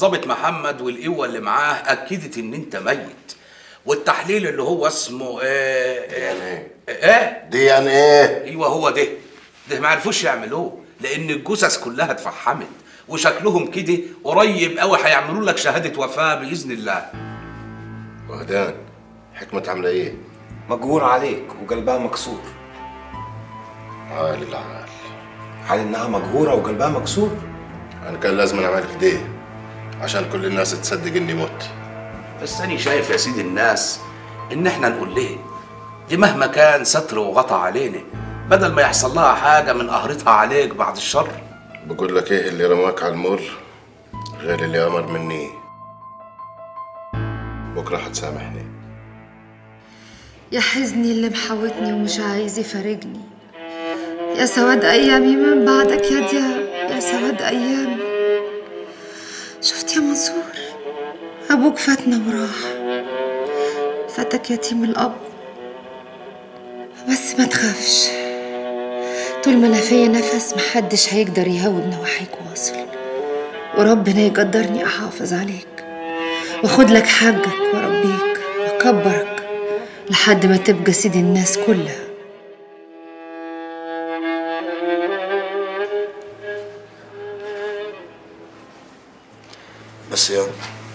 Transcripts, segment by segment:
الضابط محمد والقوه اللي معاه اكدت ان انت ميت والتحليل اللي هو اسمه ايه يعني ايه دي يعني ايه ايوه هو ده ده ما عرفوش يعملوه لان الجثث كلها اتفحمت وشكلهم كده قريب قوي هيعملوا لك شهاده وفاه باذن الله وهدان حكمة عاملة ايه؟ مجهور عليك وقلبها مكسور عال العال حال انها مجهوره وقلبها مكسور انا كان لازم اعمل كده عشان كل الناس تصدق اني مت بس انا شايف يا سيدي الناس ان احنا نقول ليه دي مهما كان ستر وغطى علينا بدل ما يحصل لها حاجه من قهرتها عليك بعد الشر بقول لك ايه اللي رماك على المر غير اللي امر مني بكره هتسامحني يا حزني اللي محاوطني ومش عايز يفارقني يا سواد أيامي من بعدك يا دياب يا سواد أيامي شفت يا منصور أبوك فاتنا وراح فاتك يتيم الأب بس ما تخافش طول ما أنا فيا نفس محدش هيقدر يهوب نواحيك واصل وربنا يقدرني أحافظ عليك واخد لك حقك واربيك واكبرك لحد ما تبقى سيد الناس كلها بس يا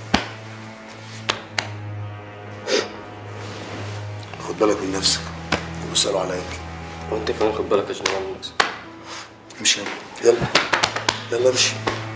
خد بالك من نفسك وبيسألوا عليك وانت كمان خد بالك يا جنرال من نفسك امشي يلا يلا يلا امشي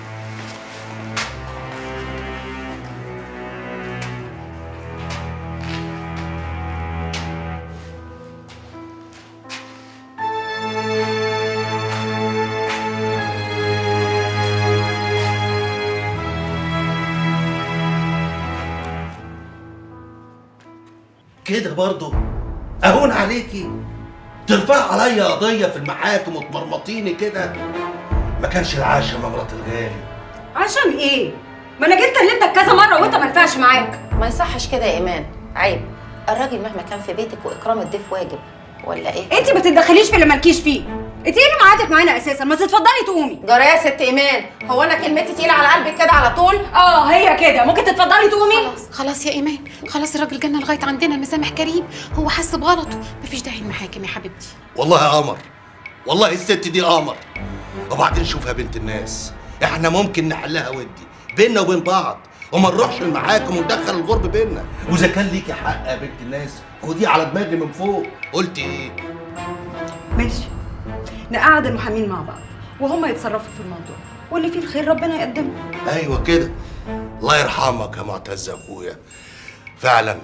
كده برضه اهون عليكي ترفع عليا قضيه في المحاكم وتمرمطيني كده ما كانش العاشر يا مرات الغالي عشان ايه؟ ما انا جيت كلمتك كذا مره وانت ما ينفعش معاك ما يصحش كده يا ايمان عيب الراجل مهما كان في بيتك واكرام الضيف واجب ولا ايه انت ما تتدخليش في اللي مالكيش فيه انت ايه اللي معادك معانا اساسا ما تتفضلي تقومي جرى يا ست ايمان هو انا كلمتي تقيله على قلبك كده على طول اه هي كده ممكن تتفضلي تقومي خلاص خلاص يا ايمان خلاص الراجل جالنا لغايه عندنا المسامح كريم هو حس بغلطه مفيش داعي المحاكم يا حبيبتي والله يا قمر والله الست دي قمر وبعدين شوف يا بنت الناس احنا ممكن نحلها ودي بينا وبين بعض وما نروحش المحاكم وندخل الغرب بينا واذا كان ليكي حق يا بنت الناس خديه على دماغي من فوق قلت ايه ماشي نقعد المحامين مع بعض وهم يتصرفوا في الموضوع واللي فيه الخير ربنا يقدمه ايوه كده الله يرحمك يا معتز يا اخويا فعلا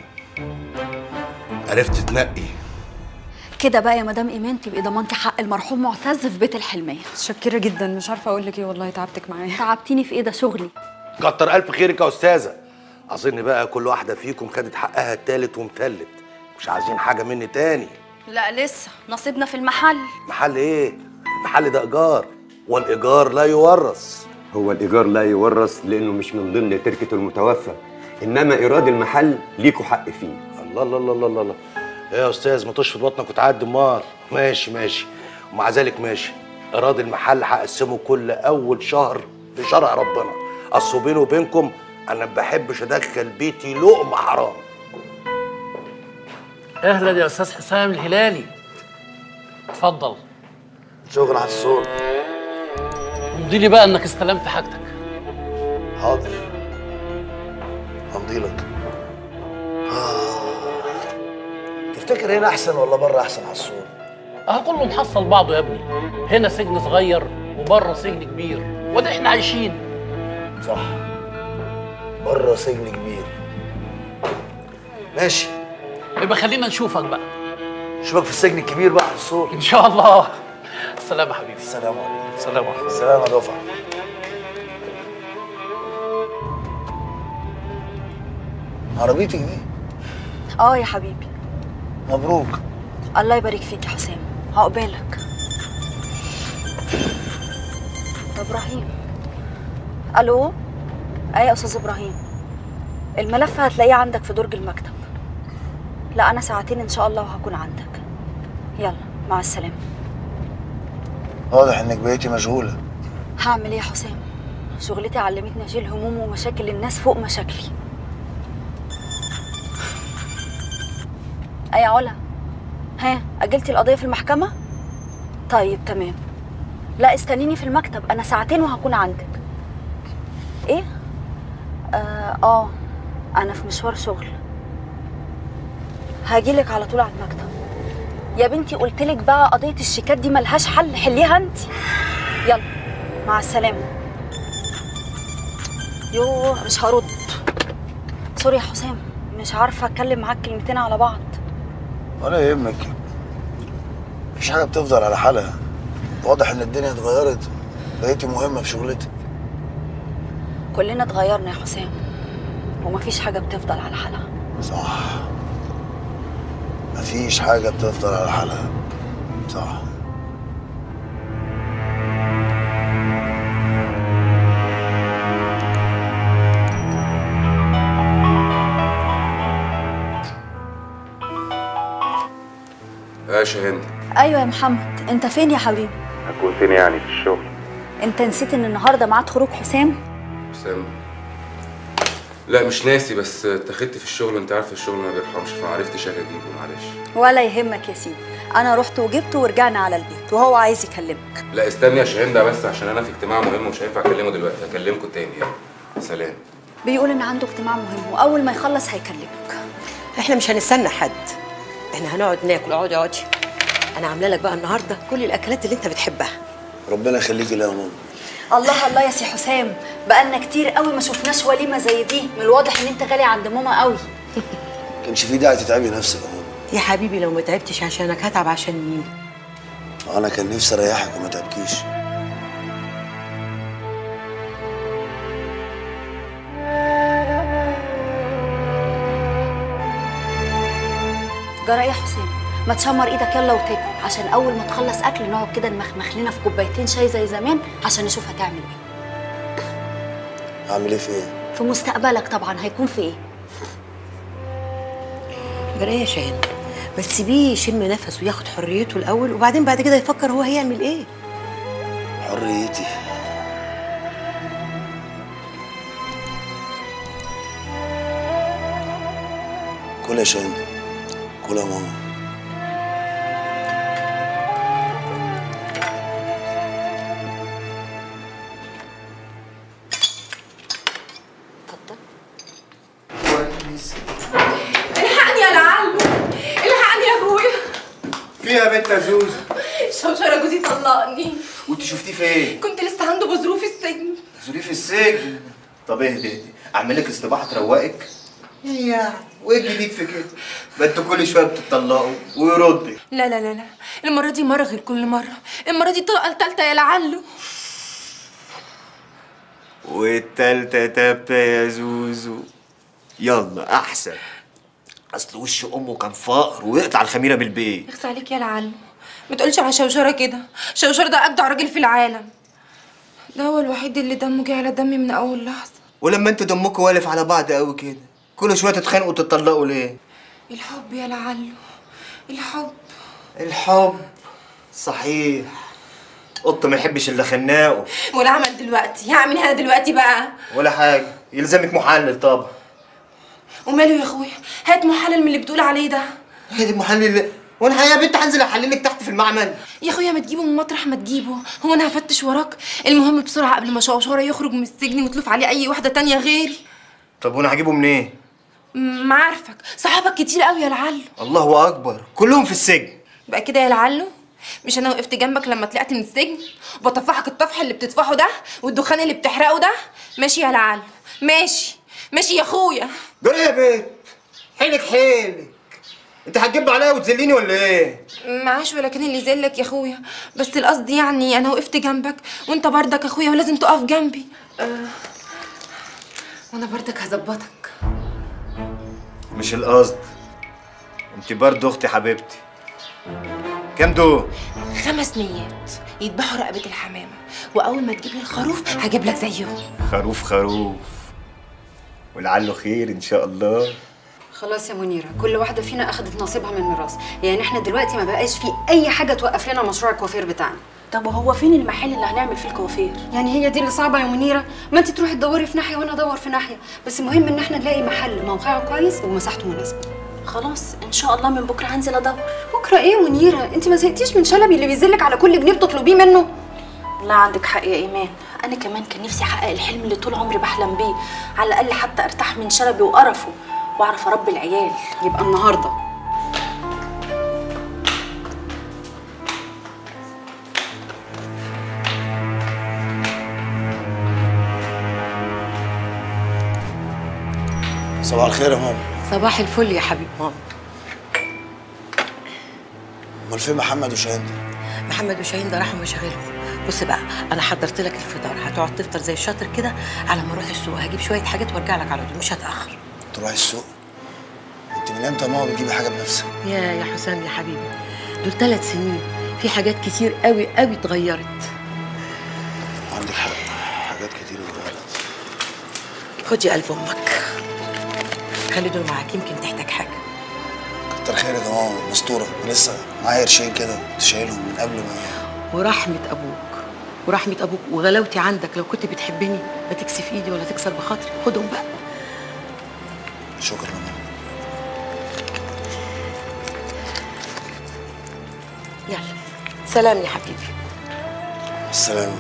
عرفت تنقي كده بقى يا مدام ايمان تبقي ضمنتي حق المرحوم معتز في بيت الحلميه متشكرة جدا مش عارفة أقول لك إيه والله تعبتك معايا تعبتيني في ايه ده شغلي كتر الف خيرك يا استاذه اظن بقى كل واحده فيكم خدت حقها التالت ومتلت مش عايزين حاجه مني تاني لا لسه نصيبنا في المحل محل ايه المحل ده ايجار والايجار لا يورث هو الإيجار لا يورث لأنه مش من ضمن تركة المتوفى إنما إيراد المحل ليكوا حق فيه الله الله الله الله الله ايه يا استاذ ما تشفط بطنك وتعدي امال ماشي ماشي ومع ذلك ماشي ايراد المحل هقسمه كل اول شهر في شرع ربنا اصل بيني وبينكم انا ما بحبش ادخل بيتي لقمه حرام اهلا يا استاذ حسام الهلالي اتفضل شغل على الصوت امضي لي بقى انك استلمت حاجتك حاضر همضي لك تفتكر هنا احسن ولا بره احسن على الصوت اه كله محصل بعضه يا ابني هنا سجن صغير وبره سجن كبير وده احنا عايشين صح بره سجن كبير ماشي يبقى خلينا نشوفك بقى اشوفك في السجن الكبير بقى على الصوت ان شاء الله السلام يا حبيبي السلام عليكم السلام عليكم السلام يا دفعه عربيتك دي اه يا حبيبي مبروك الله يبارك فيك يا حسام عقبالك ده ابراهيم الو ايه يا استاذ ابراهيم الملف هتلاقيه عندك في درج المكتب لا انا ساعتين ان شاء الله وهكون عندك يلا مع السلامه واضح انك بقيتي مشغوله هعمل ايه يا حسام شغلتي علمتني اشيل هموم ومشاكل الناس فوق مشاكلي اي علا ها اجلتي القضيه في المحكمه طيب تمام لا استنيني في المكتب انا ساعتين وهكون عندك ايه اه, آه انا في مشوار شغل هاجيلك على طول على المكتب يا بنتي قلتلك بقى قضيه الشيكات دي ملهاش حل حليها انت يلا مع السلامه يوه مش هرد سوري يا حسام مش عارفه اتكلم معاك كلمتين على بعض ولا يهمك مفيش حاجه بتفضل على حالها واضح ان الدنيا اتغيرت بقيتي مهمه في شغلتك كلنا اتغيرنا يا حسام ومفيش حاجه بتفضل على حالها صح مفيش حاجه بتفضل على حالها صح يا شاهين ايوه يا محمد انت فين يا حبيبي هكون فين يعني في الشغل انت نسيت ان النهارده ميعاد خروج حسام حسام لا مش ناسي بس اتخذت في الشغل وانت عارف الشغل ما بيرحمش فما عرفتش اجي اجيبه معلش ولا يهمك يا سيدي انا رحت وجبته ورجعنا على البيت وهو عايز يكلمك لا استني يا شاهين ده بس عشان انا في اجتماع مهم ومش هينفع اكلمه دلوقتي هكلمكم تاني يلا سلام بيقول ان عنده اجتماع مهم واول ما يخلص هيكلمك احنا مش هنستنى حد احنا هنقعد ناكل اقعدي اقعدي انا عامله لك بقى النهارده كل الاكلات اللي انت بتحبها ربنا يخليكي ليا يا ماما الله الله يا سي حسام بقالنا كتير قوي ما شفناش وليمه زي دي من الواضح ان انت غالي عند ماما قوي كانش في داعي تتعبي نفسك يا ماما يا حبيبي لو ما تعبتش عشانك هتعب عشان مين انا كان نفسي اريحك وما تعبكيش جرى ايه يا حسام ما تشمر ايدك يلا وتاكل عشان اول ما تخلص اكل نقعد كده نمخمخ لنا في كوبايتين شاي زي زمان عشان نشوف هتعمل ايه اعمل ايه في ايه في مستقبلك طبعا هيكون في ايه جرى ايه يا شاهين ما تسيبيه يشم نفسه وياخد حريته الاول وبعدين بعد كده يفكر هو هيعمل ايه حريتي كل يا شاهين كل يا ماما الحقني يا لعلو الحقني يا ابويا في يا بنت يا زوزو شوشرة جوزي طلقني وانت شفتيه فين؟ كنت لسه عنده بظروف السجن زوريه في السجن طب اهدي اهدي اعمل لك استباحه تروقك ايه يعني وايه الجديد في كده؟ ما انتوا كل شويه بتطلقوا ويردك لا لا لا لا المرة دي مرة غير كل مرة المرة دي الطلقة التالتة يا لعلو والتالتة تابتة يا زوزو يلا احسن اصل وش امه كان فقر ويقطع الخميره بالبيت يخص عليك يا لعلو ما تقولش على شوشرة كده شوشرة ده أجدع راجل في العالم ده هو الوحيد اللي دمه جه على دمي من أول لحظة ولما انتوا دمكم والف على بعض قوي كده كل شويه تتخانقوا وتتطلقوا ليه الحب يا لعلو الحب الحب صحيح قط ما يحبش الا خناقه ولا عمل دلوقتي هعمل انا دلوقتي بقى ولا حاجه يلزمك محلل طبعا وماله يا اخويا هات محلل من اللي بتقول عليه ده هي دي محلل وانا يا بنت هنزل احللك تحت في المعمل يا اخويا ما تجيبه من مطرح ما تجيبه هو انا هفتش وراك المهم بسرعه قبل ما شوشره يخرج من السجن وتلوف عليه اي واحده تانية غيري طب وانا هجيبه منين ما عارفك صحابك كتير قوي يا لعلو الله اكبر كلهم في السجن بقى كده يا لعلو مش انا وقفت جنبك لما طلعت من السجن وبطفحك الطفح اللي بتطفحه ده والدخان اللي بتحرقه ده ماشي يا لعلو ماشي ماشي يا اخويا جرى يا بنت حيلك حيلك انت هتجيب عليا وتذليني ولا ايه معاش ولا كان اللي يذلك يا اخويا بس القصد يعني انا وقفت جنبك وانت بردك اخويا ولازم تقف جنبي أه وانا بردك هظبطك مش القصد انت برضه اختي حبيبتي كام دول خمس نيات يذبحوا رقبة الحمامة وأول ما تجيب لي الخروف هجيب لك زيهم خروف خروف ولعله خير ان شاء الله خلاص يا منيره كل واحده فينا اخذت نصيبها من الميراث يعني احنا دلوقتي ما بقاش في اي حاجه توقف لنا مشروع الكوافير بتاعنا طب وهو فين المحل اللي هنعمل فيه الكوافير يعني هي دي اللي صعبه يا منيره ما انت تروحي تدوري في ناحيه وانا ادور في ناحيه بس المهم ان احنا نلاقي محل موقعه كويس ومساحته مناسبه خلاص ان شاء الله من بكره هنزل ادور بكره ايه يا منيره انت ما زهقتيش من شلبي اللي بيذلك على كل جنيه بتطلبيه منه لا عندك حق يا ايمان انا كمان كان نفسي احقق الحلم اللي طول عمري بحلم بيه على الاقل حتى ارتاح من شلبي وقرفه واعرف اربي العيال يبقى النهارده صباح الخير يا ماما صباح الفل يا حبيب ماما امال فين محمد وشاهين محمد وشاهين ده راحوا مشاغلهم بص بقى انا حضرت لك الفطار هتقعد تفطر زي الشاطر كده على ما اروح السوق هجيب شويه حاجات وارجع لك على طول مش هتاخر تروحي السوق انت من امتى يا ماما بتجيبي حاجه بنفسك يا يا حسام يا حبيبي دول ثلاث سنين في حاجات كتير قوي قوي اتغيرت عندك حق حاجات كتير اتغيرت خد يا قلب امك خلي دول معاك يمكن تحتاج حاجه كتر خيرك يا ماما مستوره لسه معايا قرشين كده كنت شايلهم من قبل ما ورحمه ابوك ورحمه ابوك وغلاوتي عندك لو كنت بتحبني ما تكسف ايدي ولا تكسر بخاطري خدهم بقى شكرا يا ماما يلا سلام يا حبيبي السلام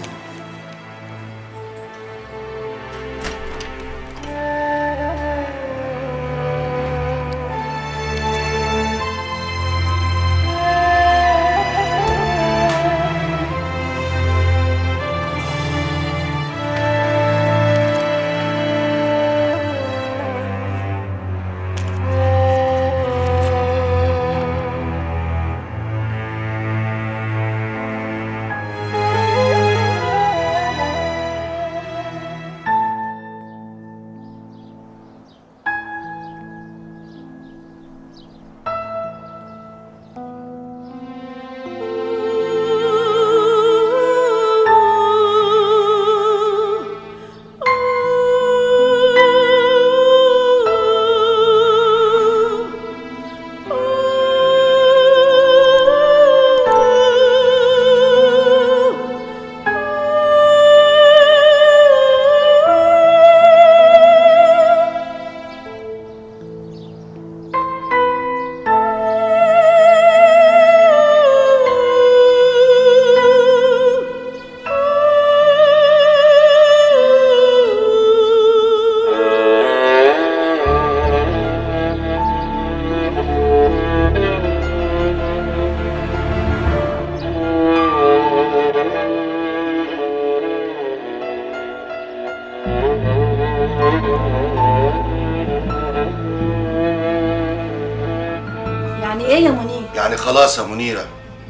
يعني ايه يا منير يعني خلاص يا منيرة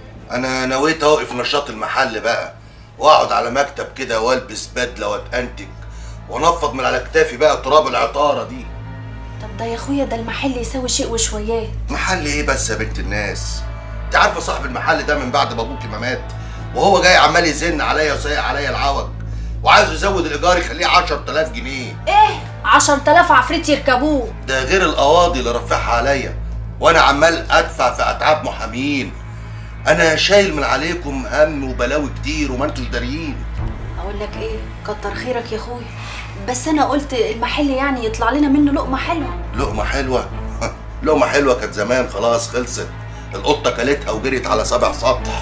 أنا نويت أوقف نشاط المحل بقى وأقعد على مكتب كده وألبس بدلة وأتأنتج وأنفض من على كتافي بقى تراب العطارة دي طب ده يا اخويا ده المحل يساوي شيء وشويات محل إيه بس يا بنت الناس؟ أنت عارفة صاحب المحل ده من بعد ما أبوكي ما مات وهو جاي عمال يزن عليا وسايق عليا العوج وعايز يزود الإيجار يخليه 10000 جنيه ايه 10000 عفريت يركبوه ده غير القواضي اللي رفعها عليا وانا عمال ادفع في اتعاب محامين انا شايل من عليكم هم وبلاوي كتير وما انتوش داريين اقول لك ايه كتر خيرك يا اخويا بس انا قلت المحل يعني يطلع لنا منه لقمه حلوه لقمه حلوه لقمه حلوه كانت زمان خلاص خلصت القطه كلتها وجريت على سبع سطح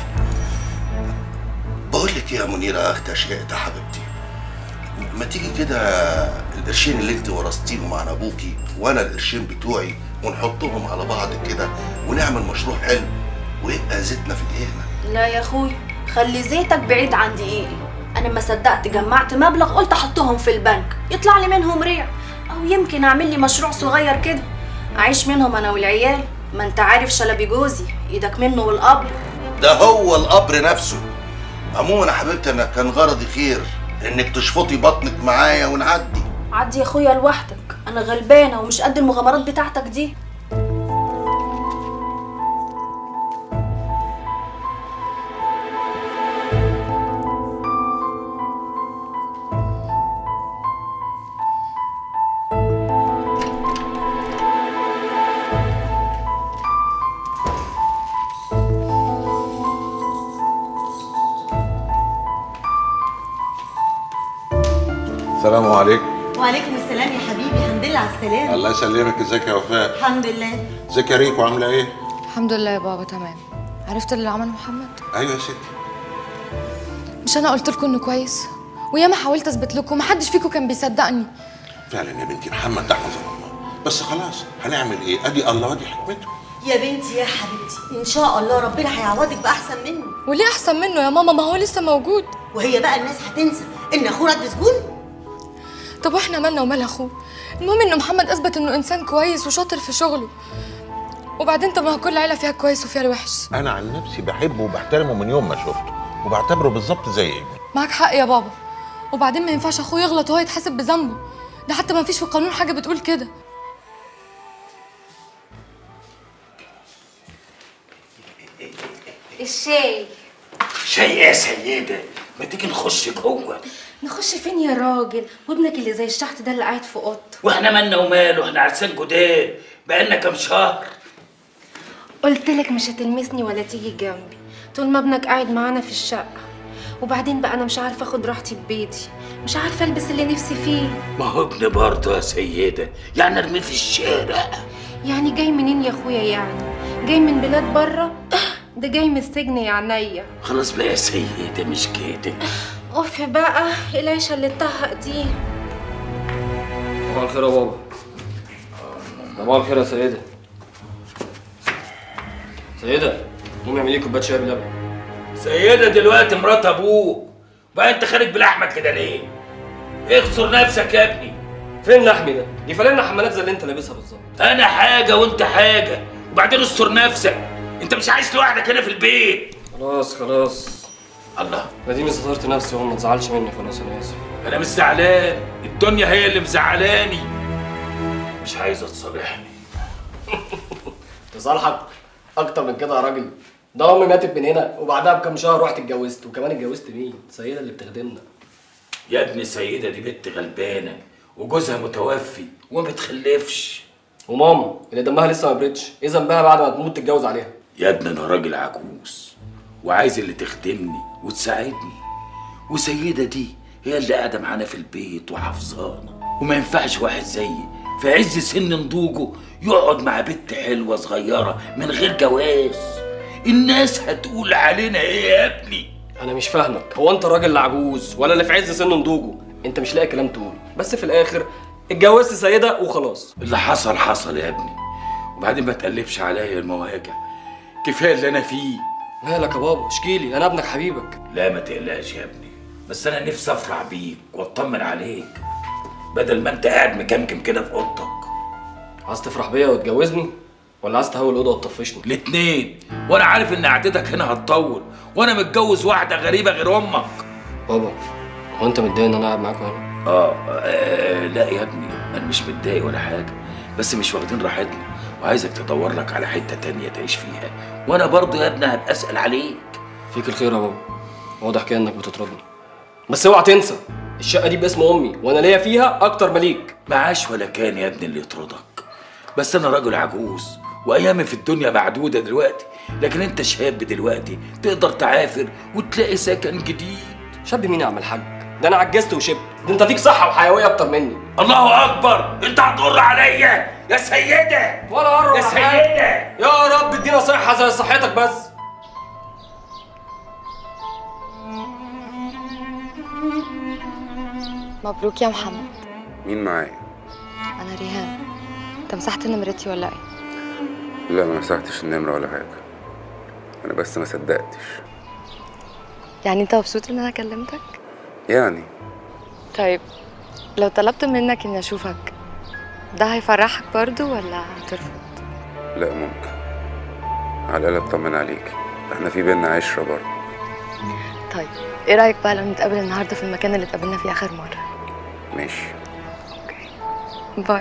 بقول لك إيه يا منيره يا اختي اشياء حبيبتي ما تيجي كده القرشين اللي انت ورثتيهم عن ابوكي وانا القرشين بتوعي ونحطهم على بعض كده ونعمل مشروع حلو ويبقى زيتنا في دقيقنا لا يا اخويا خلي زيتك بعيد عن دقيقي انا ما صدقت جمعت مبلغ قلت احطهم في البنك يطلع لي منهم ريع او يمكن اعمل لي مشروع صغير كده اعيش منهم انا والعيال ما انت عارف شلبي جوزي ايدك منه والقبر ده هو القبر نفسه عموما يا حبيبتي انا كان غرضي خير انك تشفطي بطنك معايا ونعدي عدي يا اخويا لوحدك انا غلبانه ومش قد المغامرات بتاعتك دي السلام عليكم وعليكم السلام يا حبيبي الحمد لله على السلامة الله يسلمك ازيك يا وفاء الحمد لله ازيك يا ريكو عامله ايه الحمد لله يا بابا تمام عرفت اللي عمله محمد ايوه يا ستي مش انا قلت لكم انه كويس وياما حاولت اثبت لكم محدش فيكم كان بيصدقني فعلا يا بنتي محمد ده حفظه الله بس خلاص هنعمل ايه ادي الله ادي حكمته يا بنتي يا حبيبتي ان شاء الله ربنا هيعوضك باحسن منه وليه احسن منه يا ماما ما هو لسه موجود وهي بقى الناس هتنسى ان اخوه رد سجون طب واحنا مالنا ومال اخوه المهم ان محمد اثبت انه انسان كويس وشاطر في شغله وبعدين طب ما هو كل عيله فيها الكويس وفيها الوحش انا عن نفسي بحبه وبحترمه من يوم ما شفته وبعتبره بالظبط زي ابني معاك حق يا بابا وبعدين ما ينفعش اخوه يغلط وهو يتحاسب بذنبه ده حتى ما فيش في القانون حاجه بتقول كده الشاي شاي ايه يا سيدة ما تيجي نخش جوه نخش فين يا راجل وابنك اللي زي الشحت ده اللي قاعد في اوضته واحنا مالنا وماله احنا عرسان جداد بقالنا كام شهر قلت لك مش هتلمسني ولا تيجي جنبي طول ما ابنك قاعد معانا في الشقه وبعدين بقى انا مش عارفه اخد راحتي في بيتي مش عارفه البس اللي نفسي فيه ما هو ابن برضه يا سيدة يعني ارميه في الشارع يعني جاي منين يا اخويا يعني جاي من بلاد بره ده جاي من السجن يا عينيا خلاص بقى يا سيدة مش كده اوف بقى العيشه اللي اتطهق دي صباح الخير يا بابا صباح الخير يا سيدة سيدة قومي اعملي لي كوبايه شاي بلبن سيدة دلوقتي مرات ابوك بقى انت خارج بلحمك كده ليه؟ اخسر نفسك يا ابني فين لحمي ده؟ دي فانلة حمالات زي اللي انت لابسها بالظبط انا حاجة وانت حاجة وبعدين استر نفسك انت مش عايش لوحدك هنا في البيت خلاص خلاص الله اديني سترت نفسي اهو ما تزعلش مني خلاص انا اسف انا مش زعلان الدنيا هي اللي مزعلاني مش عايزة تصالحني تصالحك اكتر من كده يا راجل ده امي ماتت من هنا وبعدها بكام شهر رحت اتجوزت وكمان اتجوزت مين؟ سيدة اللي بتخدمنا يا ابني سيدة دي بنت غلبانة وجوزها متوفي وما بتخلفش وماما اللي دمها لسه ما بردش ايه ذنبها بعد ما تموت تتجوز عليها يا ابني انا راجل عجوز وعايز اللي تخدمني وتساعدني وسيدة دي هي اللي قاعدة معانا في البيت وحافظانا وما ينفعش واحد زيي في عز سن نضوجه يقعد مع بنت حلوة صغيرة من غير جواز الناس هتقول علينا ايه يا ابني انا مش فاهمك هو انت الراجل اللي عجوز ولا اللي في عز سن نضوجه انت مش لاقي كلام تقوله بس في الاخر اتجوزت سيدة وخلاص اللي حصل حصل يا ابني وبعدين ما تقلبش عليا المواجع كفايه اللي انا فيه مالك يا بابا اشكيلي انا ابنك حبيبك لا ما تقلقش يا ابني بس انا نفسي افرح بيك واطمن عليك بدل ما انت قاعد مكمكم كده في اوضتك عايز تفرح بيا وتجوزني ولا عايز تهوي الاوضه وتطفشني الاتنين وانا عارف ان قعدتك هنا هتطول وانا متجوز واحده غريبه غير امك بابا هو انت متضايق ان انا قاعد معاك هنا آه, اه لا يا ابني انا مش متضايق ولا حاجه بس مش واخدين راحتنا وعايزك تدور لك على حته تانية تعيش فيها وانا برضه يا ابني هبقى اسال عليك فيك الخير يا بابا واضح كده انك بتطردني بس اوعى تنسى الشقه دي باسم امي وانا ليا فيها اكتر مليك معاش ولا كان يا ابني اللي يطردك بس انا راجل عجوز وايامي في الدنيا معدوده دلوقتي لكن انت شاب دلوقتي تقدر تعافر وتلاقي سكن جديد شاب مين يا عم الحاج ده انا عجزت وشبت ده انت فيك صحه وحيويه اكتر مني الله اكبر انت هتضر عليا يا سيده ولا قرب يا سيده يا رب ادينا صحه زي صحتك بس مبروك يا محمد مين معايا؟ انا ريهام انت مسحت نمرتي ولا ايه لا ما مسحتش النمرة ولا حاجة أنا بس ما صدقتش يعني انت مبسوط ان انا كلمتك يعني طيب لو طلبت منك اني اشوفك ده هيفرحك برضو ولا هترفض لا ممكن على الأقل أطمن عليك احنا في بينا عشرة برضه طيب ايه رايك بقى لو نتقابل النهارده في المكان اللي اتقابلنا فيه اخر مره ماشي باي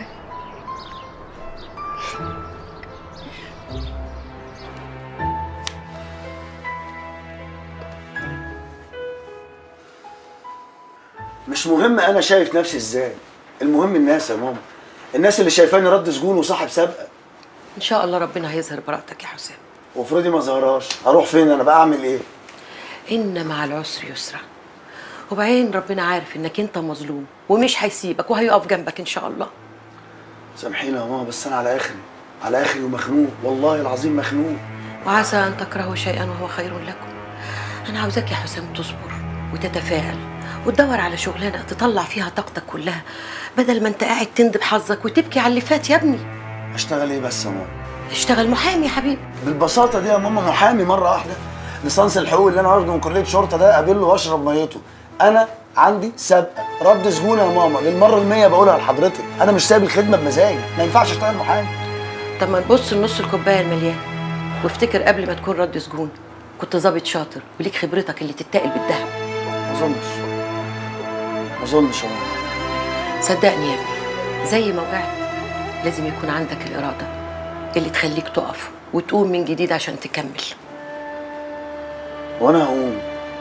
مش مهم انا شايف نفسي ازاي المهم الناس يا ماما الناس اللي شايفاني رد سجون وصاحب سابقه ان شاء الله ربنا هيظهر براءتك يا حسام وافرضي ما ظهرهاش هروح فين انا بقى اعمل ايه ان مع العسر يسرا وبعدين ربنا عارف انك انت مظلوم ومش هيسيبك وهيقف جنبك ان شاء الله سامحيني يا ماما بس انا على اخري على اخري ومخنوق والله العظيم مخنوق وعسى ان تكرهوا شيئا وهو خير لكم انا عاوزاك يا حسام تصبر وتتفائل وتدور على شغلانه تطلع فيها طاقتك كلها بدل ما انت قاعد تندب حظك وتبكي على اللي فات يا ابني اشتغل ايه بس يا ماما اشتغل محامي يا حبيبي بالبساطه دي يا ماما محامي مره واحده ليسانس الحقوق اللي انا واخده من كليه شرطه ده اقابله واشرب ميته انا عندي سابقه رد سجون يا ماما للمره المية بقولها لحضرتك انا مش سايب الخدمه بمزاجي ما ينفعش اشتغل محامي طب ما نبص لنص الكوبايه المليان وافتكر قبل ما تكون رد سجون كنت ظابط شاطر وليك خبرتك اللي تتقل بالذهب ما اظنش ما اظنش يا ماما صدقني يا ابني زي ما وقعت لازم يكون عندك الإرادة اللي تخليك تقف وتقوم من جديد عشان تكمل وانا هقوم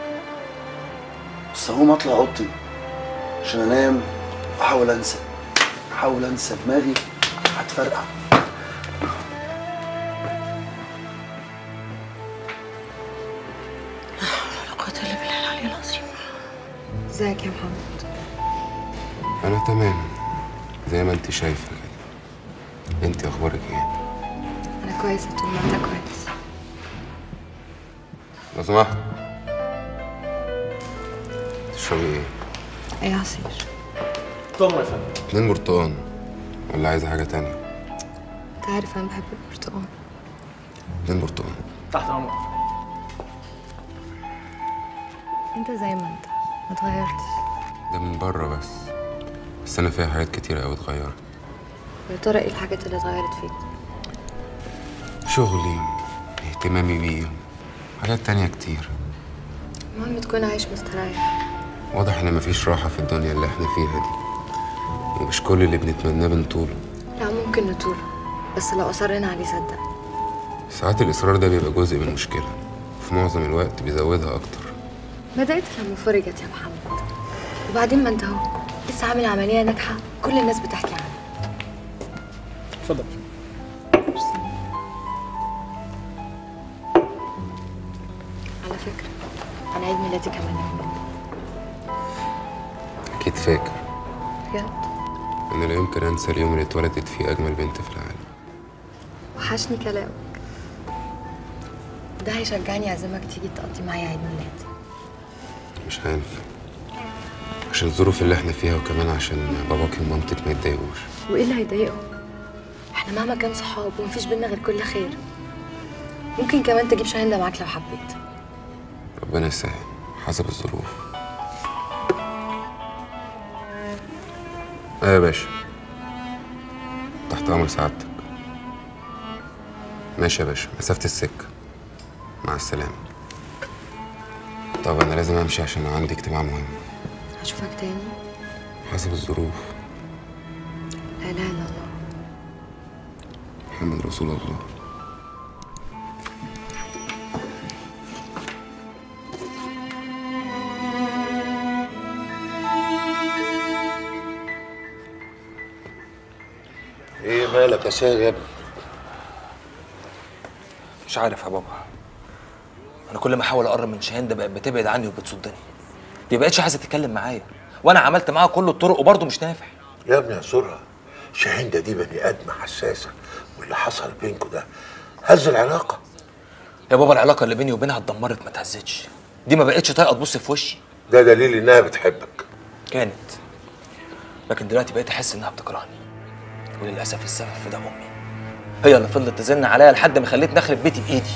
بس هقوم اطلع اوضتي عشان انام احاول انسى احاول انسى دماغي هتفرقع لا قوة إلا بالله العلي العظيم ازيك يا محمد انا تمام زي ما انت شايفه كده انت اخبارك ايه انا كويسه طول ما انت كويس لو سمحت تشربي ايه اي عصير طمر يا فندم اتنين برتقان ولا عايزه حاجه تانية انت عارف انا بحب البرتقال اتنين برتقان تحت امرك انت زي ما انت ما اتغيرتش ده من بره بس بس انا فيها حاجات كتير قوي اتغيرت يا ترى ايه الحاجات اللي اتغيرت فيك شغلي اهتمامي بيه حاجات تانية كتير المهم تكون عايش مستريح واضح ان مفيش راحة في الدنيا اللي احنا فيها دي ومش كل اللي بنتمناه بنطوله لا ممكن نطول بس لو اصرينا عليه صدق ساعات الإصرار ده بيبقى جزء من المشكلة وفي معظم الوقت بيزودها أكتر بدأت لما فرجت يا محمد وبعدين ما انت اهو لسه عامل عملية ناجحة كل الناس بتحكي عنها اتفضل على فكرة أنا عيد ميلادي كمان يوم أكيد فاكر بجد أنا لا يمكن أنسى اليوم اللي اتولدت فيه أجمل بنت في العالم وحشني كلامك ده هيشجعني أعزمك تيجي تقضي معايا عيد ميلادي مش هينفع عشان الظروف اللي احنا فيها وكمان عشان باباكي ومامتك ما يتضايقوش وإيه اللي هيضايقهم؟ احنا مهما كان صحاب ومفيش بينا غير كل خير ممكن كمان تجيب شاهين ده معاك لو حبيت ربنا يسهل حسب الظروف ايه يا باشا تحت امر سعادتك ماشي يا باشا مسافة السكة مع السلامة طب انا لازم امشي عشان عندي اجتماع مهم هشوفك تاني حسب الظروف لا اله الا الله محمد رسول الله ايه مالك يا سيد يا ابني مش عارف يا بابا انا كل ما احاول اقرب من شاهين ده بقت بتبعد عني وبتصدني دي بقتش عايزه تتكلم معايا وانا عملت معاها كل الطرق وبرضه مش نافع يا ابني يا سرعة شاهين ده دي بني ادم حساسه واللي حصل بينكوا ده هز العلاقه يا بابا العلاقه اللي بيني وبينها اتدمرت ما اتهزتش دي ما بقتش طايقه تبص في وشي ده دليل انها بتحبك كانت لكن دلوقتي بقيت احس انها بتكرهني وللاسف السبب في ده امي هي اللي فضلت تزن عليا لحد ما خلتني اخرب بيتي بايدي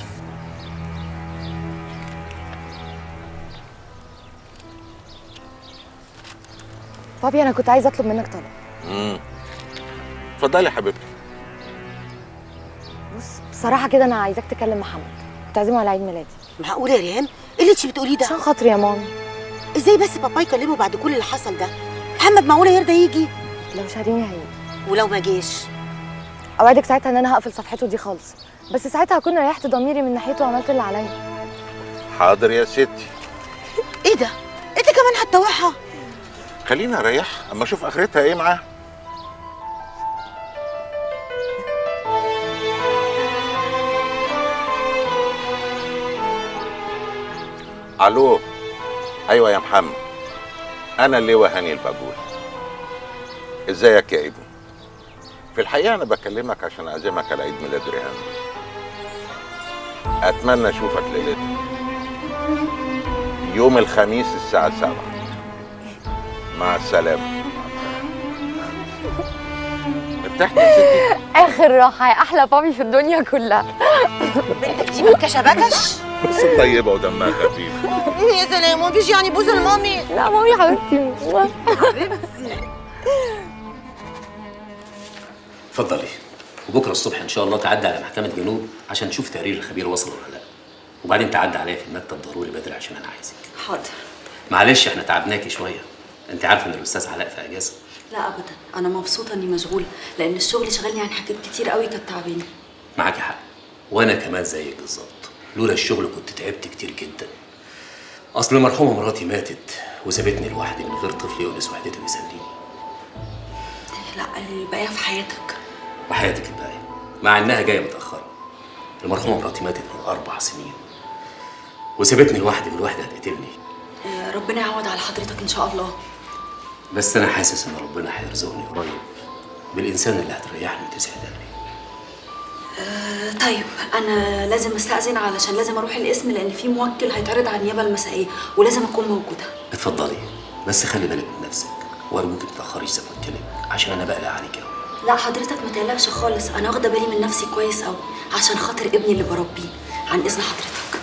بابي انا كنت عايزه اطلب منك طلب امم اتفضلي يا حبيبتي بص بصراحه كده انا عايزاك تكلم محمد تعزمه على عيد ميلادي معقول يا ريهام ايه اللي انت بتقوليه ده عشان خاطري يا ماما ازاي بس بابا يكلمه بعد كل اللي حصل ده محمد معقوله يرضى يجي لو شاريني هيجي ولو ما جيش اوعدك ساعتها ان انا هقفل صفحته دي خالص بس ساعتها هكون ريحت ضميري من ناحيته وعملت اللي عليا حاضر يا ستي ايه ده انت كمان هتطوعها خليني اريحها اما اشوف اخرتها ايه معاها الو ايوه يا محمد انا اللواء هاني الباجول ازيك يا ابني في الحقيقه انا بكلمك عشان اعزمك على عيد ميلاد ريهام اتمنى اشوفك ليلتها يوم الخميس الساعه 7 مع السلامه ارتحت يا ستي اخر راحه يا احلى بابي في الدنيا كلها بنتك دي بكشه بكش بس طيبه ودمها خفيف يا سلام مفيش يعني بوسه لمامي لا مامي حبيبتي حبيبتي اتفضلي وبكره الصبح ان شاء الله تعدي على محكمه جنوب عشان تشوف تقرير الخبير وصل ولا لا وبعدين تعدي عليا في المكتب ضروري بدري عشان انا عايزك حاضر معلش احنا تعبناكي شويه انت عارفه ان الاستاذ علاء في اجازه لا ابدا انا مبسوطه اني مشغوله لان الشغل شغلني عن حاجات كتير قوي كانت تعباني معاكي حق وانا كمان زيك بالظبط لولا الشغل كنت تعبت كتير جدا اصل المرحومه مراتي ماتت وسابتني لوحدي من غير طفل يونس وحدته يسليني لا الباقيه في حياتك وحياتك الباقيه مع انها جايه متاخره المرحومه مراتي ماتت من اربع سنين وسابتني لوحدي والوحده هتقتلني آه، ربنا يعوض على حضرتك ان شاء الله بس انا حاسس ان ربنا هيرزقني قريب بالانسان اللي هتريحني وتسعد قلبي آه، طيب انا لازم استاذن علشان لازم اروح القسم لان في موكل هيتعرض على النيابه المسائيه ولازم اكون موجوده اتفضلي بس خلي بالك من نفسك وارجوك ما تتاخريش زي ما قلت لك عشان انا بقلق عليك قوي لا حضرتك ما تقلقش خالص انا واخده بالي من نفسي كويس قوي عشان خاطر ابني اللي بربيه عن اذن حضرتك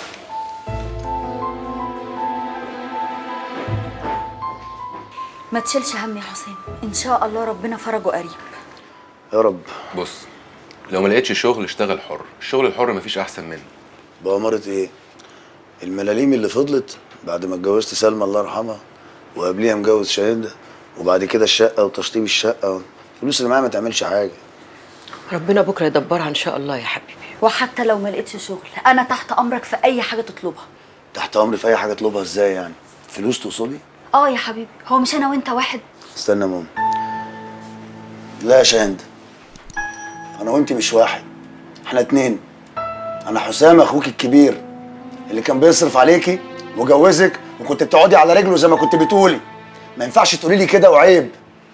ما تشيلش هم يا حسام ان شاء الله ربنا فرجه قريب يا رب بص لو ما لقيتش شغل اشتغل حر الشغل الحر مفيش احسن منه بأمارة ايه الملاليم اللي فضلت بعد ما اتجوزت سلمى الله يرحمها وقبليها مجوز شهيدة وبعد كده الشقة وتشطيب الشقة الفلوس اللي معايا ما تعملش حاجة ربنا بكره يدبرها ان شاء الله يا حبيبي وحتى لو ما لقيتش شغل انا تحت امرك في اي حاجه تطلبها تحت امري في اي حاجة اطلبها ازاي يعني فلوس تقصدي اه يا حبيبي هو مش انا وانت واحد استنى يا ماما لا يا شاهند انا وانت مش واحد احنا اتنين انا حسام اخوك الكبير اللي كان بيصرف عليكي وجوزك وكنت بتقعدي على رجله زي ما كنت بتقولي ما ينفعش تقولي لي كده وعيب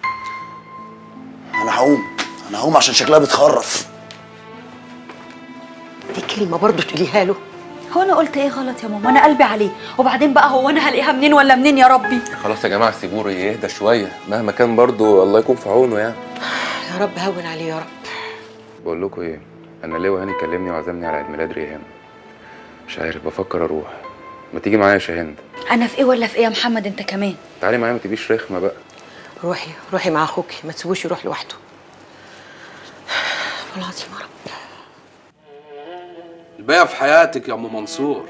انا هقوم انا هقوم عشان شكلها بتخرف دي كلمه برضه تقوليها له هو انا قلت ايه غلط يا ماما انا قلبي عليه وبعدين بقى هو انا هلاقيها منين ولا منين يا ربي خلاص يا جماعه سيبوه يهدى شويه مهما كان برضو الله يكون في عونه يعني يا رب هون عليه يا رب بقول لكم ايه انا لواء هاني كلمني وعزمني على عيد ميلاد ريهام مش عارف بفكر اروح ما تيجي معايا يا شاهند انا في ايه ولا في ايه يا محمد انت كمان تعالي معايا ما تبقيش رخمه بقى روحي روحي مع اخوك ما تسيبوش يروح لوحده والله العظيم يا رب الباقي في حياتك يا ام منصور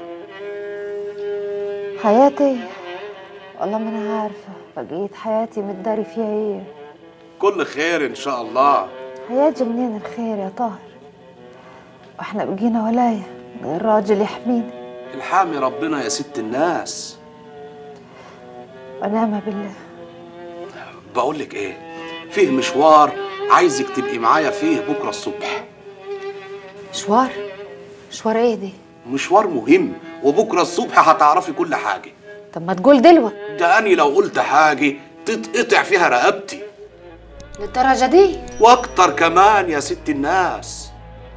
حياتي والله ما انا عارفه بقيت حياتي متداري فيها ايه كل خير ان شاء الله هيجي منين الخير يا طاهر واحنا بقينا ولايه من غير راجل يحمينا الحامي ربنا يا ست الناس ونعم بالله بقول لك ايه فيه مشوار عايزك تبقي معايا فيه بكره الصبح مشوار مشوار ايه دي مشوار مهم وبكره الصبح هتعرفي كل حاجه طب ما تقول دلوقتي ده اني لو قلت حاجه تتقطع فيها رقبتي للدرجه دي واكتر كمان يا ست الناس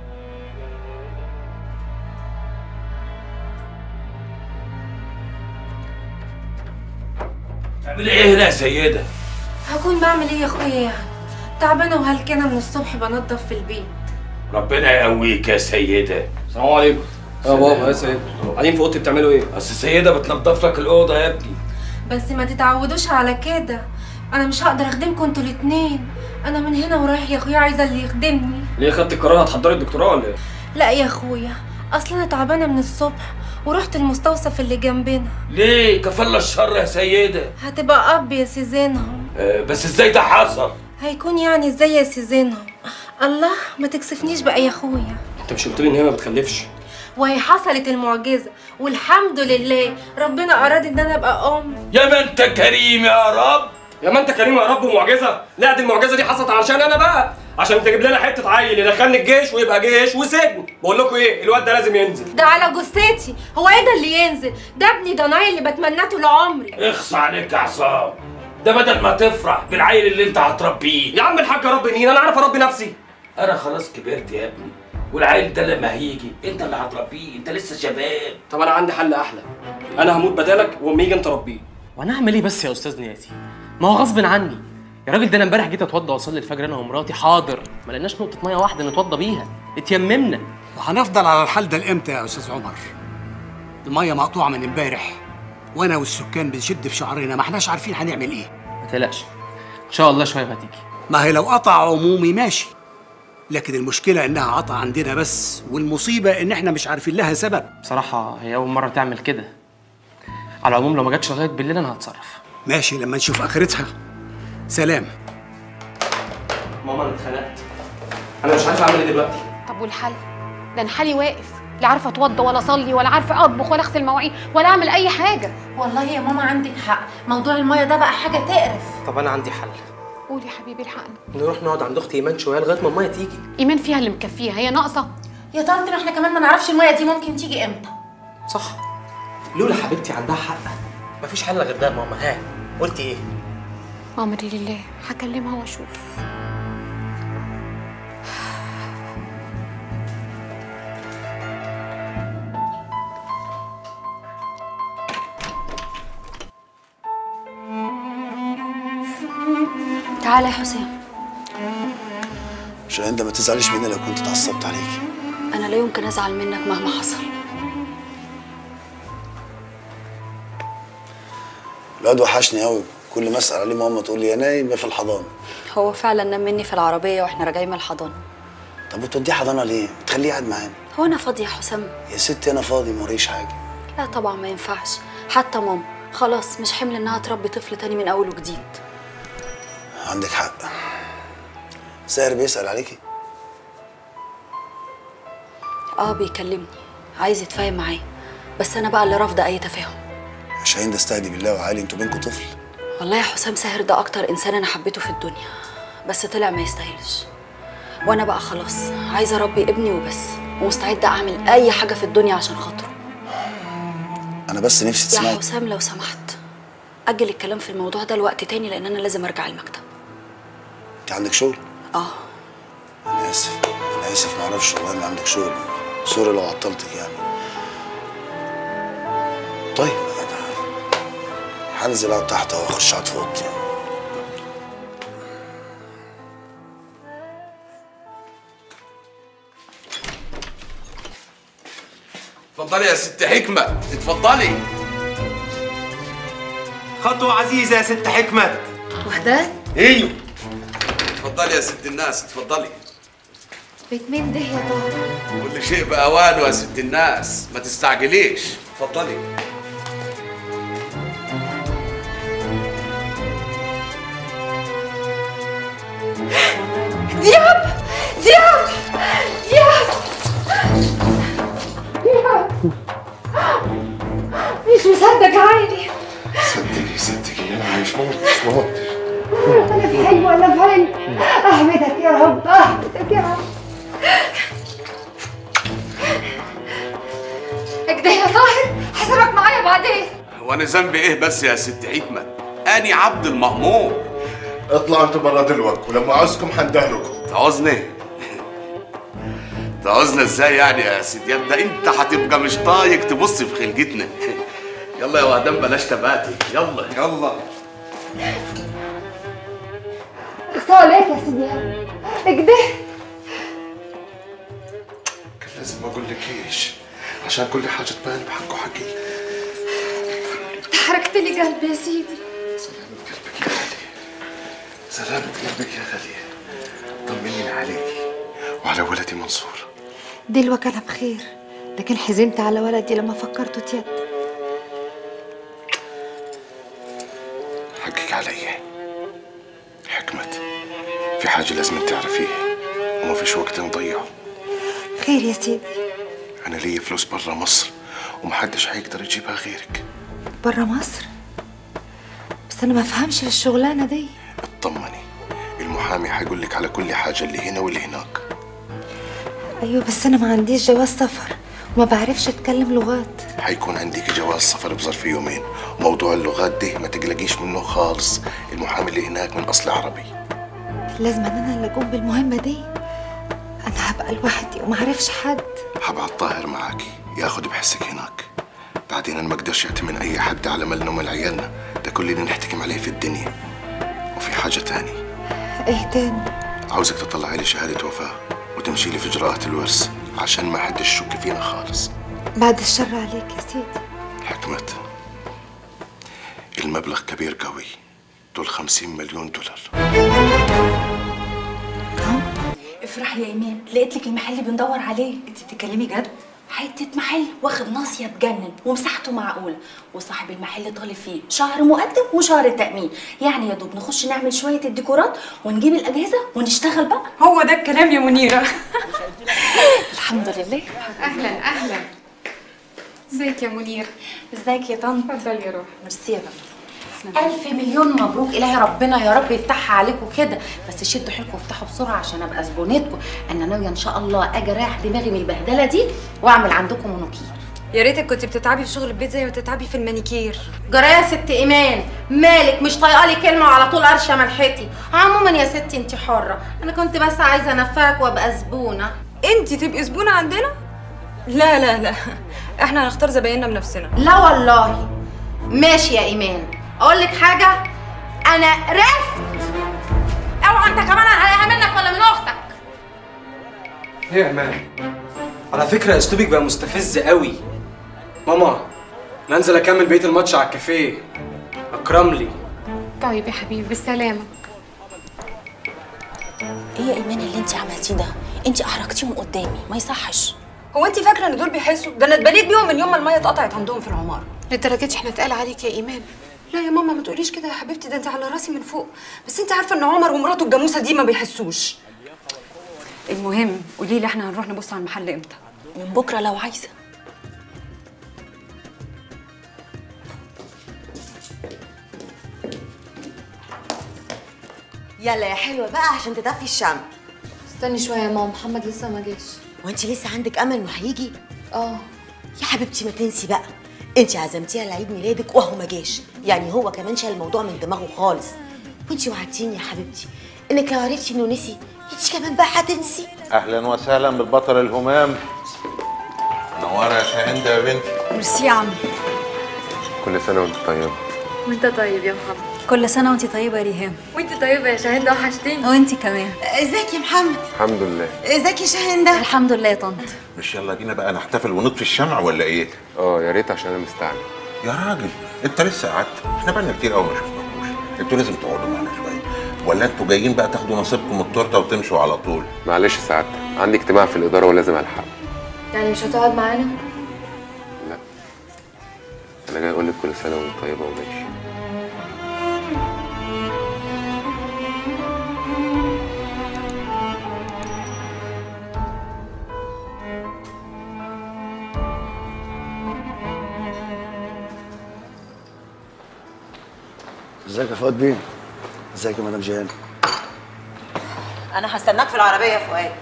تعمل ايه هنا يا سيده هكون بعمل ايه يا اخويا يعني تعبانه وهلكانه من الصبح بنضف في البيت ربنا يقويك يا سيده السلام عليكم يا بابا يا سيد قاعدين في اوضتي بتعملوا ايه؟ اصل السيده بتنضف لك الاوضه يا ابني بس ما تتعودوش على كده انا مش هقدر اخدمكم انتوا الاتنين انا من هنا ورايح يا اخويا عايزه اللي يخدمني ليه خدت القرار هتحضري الدكتوراه ولا ايه؟ لا يا اخويا اصل انا تعبانه من الصبح ورحت المستوصف اللي جنبنا ليه كفل الشر يا سيده هتبقى اب يا سيزينهم آه بس ازاي ده حصل هيكون يعني ازاي يا سيزينهم الله ما تكسفنيش بقى يا اخويا انت مش قلت لي ان هي ما بتخلفش وهي حصلت المعجزه والحمد لله ربنا اراد ان انا ابقى ام يا ما انت كريم يا رب يا ما انت كريم يا رب ومعجزه لا دي المعجزه دي حصلت علشان انا بقى عشان تجيب لنا حته عيل يدخلني الجيش ويبقى جيش وسجن بقول لكم ايه الواد ده لازم ينزل ده على جثتي هو ايه ده اللي ينزل ده ابني ضناي اللي بتمناه طول عمري اخص عليك يا عصام ده بدل ما تفرح بالعيل اللي انت هتربيه يا عم الحاج ربي مين انا عارف اربي نفسي انا خلاص كبرت يا ابني والعيل ده لما هيجي انت اللي هتربيه انت لسه شباب طب انا عندي حل احلى انا هموت بدالك واما يجي انت ربيه وانا اعمل ايه بس يا استاذ نياتي ما هو غصب عني يا راجل ده انا امبارح جيت اتوضى واصلي الفجر انا ومراتي حاضر ما لقيناش نقطه ميه واحده نتوضى بيها اتيممنا وهنفضل على الحال ده لامتى يا استاذ عمر الميه مقطوعه من امبارح وانا والسكان بنشد في شعرنا ما احناش عارفين هنعمل ايه ما تقلقش ان شاء الله شويه هتيجي ما هي لو قطع عمومي ماشي لكن المشكله انها قطع عندنا بس والمصيبه ان احنا مش عارفين لها سبب بصراحه هي اول مره تعمل كده على العموم لو ما جاتش لغايه بالليل انا هتصرف ماشي لما نشوف اخرتها سلام ماما انا اتخنقت انا مش عارف اعمل ايه دلوقتي طب والحل ده انا حالي واقف لا عارفه اتوضى ولا اصلي ولا عارفه اطبخ ولا اغسل مواعين ولا اعمل اي حاجه والله يا ماما عندك حق موضوع الميه ده بقى حاجه تقرف طب انا عندي حل قول يا حبيبي الحقني نروح نقعد عند اختي ايمان شويه لغايه ما الميه تيجي ايمان فيها اللي مكفيها هي ناقصه يا طنط ما احنا كمان ما نعرفش الميه دي ممكن تيجي امتى صح لولا حبيبتي عندها حق مفيش حل غير ده يا ماما ها قلتي ايه امري لله هكلمها واشوف تعالى يا حسام عشان انت ما تزعليش مني لو كنت اتعصبت عليكي انا لا يمكن ازعل منك مهما حصل الواد وحشني قوي كل ما اسال عليه ماما تقول لي يا نايم يا في الحضانه هو فعلا نام مني في العربيه واحنا راجعين من الحضانه طب وتوديه حضانه ليه؟ تخليه قاعد معانا هو انا فاضيه يا حسام يا ستي انا فاضي موريش حاجه لا طبعا ما ينفعش حتى ماما خلاص مش حمل انها تربي طفل تاني من اول وجديد عندك حق ساهر بيسال عليكي اه بيكلمني عايز يتفاهم معايا بس انا بقى اللي رافضه اي تفاهم شاهين ده استهدي بالله وعالي انتوا بينكم طفل والله يا حسام ساهر ده اكتر انسان انا حبيته في الدنيا بس طلع ما يستاهلش وانا بقى خلاص عايزه اربي ابني وبس ومستعده اعمل اي حاجه في الدنيا عشان خاطره انا بس نفسي يا تسمعي حسام لو سمحت اجل الكلام في الموضوع ده لوقت تاني لان انا لازم ارجع المكتب انت عندك شغل اه انا اسف انا اسف ما اعرفش والله ان عندك شغل سوري لو عطلتك يعني طيب انا هنزل اقعد تحت واخش اقعد في اوضتي اتفضلي يا ست حكمة اتفضلي خطوة عزيزة يا ست حكمت وحدات ايوه اتفضلي يا ست الناس اتفضلي بيت مين ده يا طه كل شيء بأوانه يا ست الناس ما تستعجليش اتفضلي دياب دياب دياب دياب مش مصدق عيني صدقي صدقي انا عايش موت مش موت انا في حلم ولا في علم احمدك يا رب احمدك يا رب اكده يا طاهر حسابك معايا بعدين وانا ذنبي ايه بس يا ست حكمة اني عبد المأمور اطلعوا انتوا برا دلوقتي ولما عاوزكم هندهلكم تعوزني تعوزنا ازاي يعني يا سيدي يا ده انت هتبقى مش طايق تبص في خلقتنا يلا يا وهدان بلاش تباتي يلا يلا اخصى عليك يا سيدي اكده كان لازم ما اقول لكيش عشان كل حاجه تبان بحق وحقي انت حركت لي قلبي يا سيدي سلامة قلبك يا غالية طمنيني عليكي وعلى ولدي منصور دلوقتي انا بخير لكن حزنت على ولدي لما فكرته تيد حقك عليا حكمت في حاجة لازم تعرفيها وما فيش وقت نضيعه خير يا سيدي أنا ليا فلوس برا مصر ومحدش هيقدر يجيبها غيرك برا مصر بس انا ما فهمش الشغلانه دي اطمني المحامي هيقول لك على كل حاجه اللي هنا واللي هناك ايوه بس انا ما عنديش جواز سفر وما بعرفش اتكلم لغات هيكون عندك جواز سفر بظرف يومين موضوع اللغات ده ما تقلقيش منه خالص المحامي اللي هناك من اصل عربي لازم انا اللي اقوم بالمهمه دي انا هبقى لوحدي وما اعرفش حد هبعت طاهر معاكي ياخد بحسك هناك بعدين انا ما اقدرش اعتمد اي حد على مالنا ومال عيالنا ده كل اللي نحتكم عليه في الدنيا وفي حاجه تاني ايه تاني عاوزك تطلعي لي شهاده وفاه وتمشي لي في اجراءات الورث عشان ما حدش يشك فينا خالص بعد الشر عليك يا سيدي حكمة المبلغ كبير قوي دول خمسين مليون دولار افرحي يا ايمان لقيت لك المحل اللي بندور عليه انت بتتكلمي جد حته محل واخد ناصيه تجنن ومساحته معقوله وصاحب المحل طالب فيه شهر مقدم وشهر تامين يعني يا دوب نخش نعمل شويه الديكورات ونجيب الاجهزه ونشتغل بقى هو ده الكلام يا منيره الحمد لله اهلا اهلا ازيك يا منير ازيك يا طنط اتفضلي يا روح ميرسي يا بنت ألف مليون مبروك إلهي ربنا يا رب يفتحها عليكم كده بس شدوا حيلكم وافتحوا بسرعة عشان أبقى زبونتكم أنا ناوية إن شاء الله أجي أريح دماغي من البهدلة دي وأعمل عندكم مونوكير يا ريتك كنت بتتعبي في شغل البيت زي ما بتتعبي في المانيكير جرى يا ست إيمان مالك مش طايقة لي كلمة وعلى طول قرشة ملحتي عموما يا ستي أنت حرة أنا كنت بس عايزة أنفعك وأبقى زبونة انت تبقي زبونه عندنا لا لا لا احنا هنختار زبايننا بنفسنا لا والله ماشي يا إيمان أقول لك حاجة أنا رفت أوعى أنت كمان هلاقيها منك ولا من أختك ايه يا امان على فكره اسلوبك بقى مستفز قوي ماما انا انزل اكمل بقيه الماتش على الكافيه اكرم لي طيب يا حبيبي بالسلامه ايه يا ايمان اللي انت عملتيه ده انت احرجتيهم قدامي ما يصحش هو انت فاكره ان دول بيحسوا ده انا اتبنيت بيهم من يوم ما الميه اتقطعت عندهم في العماره لدرجه احنا اتقال عليك يا ايمان لا يا ماما ما تقوليش كده يا حبيبتي ده انت على راسي من فوق بس انت عارفه ان عمر ومراته الجاموسه دي ما بيحسوش المهم قولي لي احنا هنروح نبص على المحل امتى من بكره لو عايزه يلا يا حلوه بقى عشان تدفي الشمع استني شويه يا ماما محمد لسه ما جاش وانت لسه عندك امل انه هيجي اه يا حبيبتي ما تنسي بقى انت عزمتيه على عيد ميلادك وهو ما جاش يعني هو كمان شال الموضوع من دماغه خالص وانت وعدتيني يا حبيبتي انك لو عرفتي انه نسي انت كمان بقى هتنسي اهلا وسهلا بالبطل الهمام نوره يا شاهندة يا بنتي ميرسي يا عم كل سنه وانت طيب وانت طيب يا محمد كل سنه وانت طيبه يا ريهام وانت طيبه يا شاهندة وحشتيني وانت كمان ازيك يا محمد الحمد لله ازيك يا شاهندة الحمد لله يا طنط مش يلا بينا بقى نحتفل ونطفي الشمع ولا ايه اه يا ريت عشان انا مستعجل يا راجل انت لسه قعدت احنا بقالنا كتير قوي ما شفناكوش انتوا لازم تقعدوا معانا شويه ولا انتوا جايين بقى تاخدوا نصيبكم من التورته وتمشوا على طول معلش سعادتك عندي اجتماع في الاداره ولازم الحق يعني مش هتقعد معانا لا انا جاي اقول لك كل سنه وانت طيبه وماشي ازيك يا فؤاد بيه ازيك يا مدام جيهان انا هستناك في العربيه يا فؤاد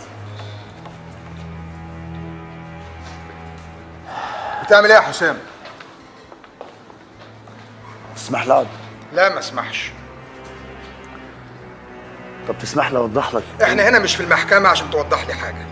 بتعمل ايه يا حسام؟ تسمح لي اقعد لا ما اسمحش طب تسمح لي اوضح لك احنا هنا مش في المحكمة عشان توضح لي حاجة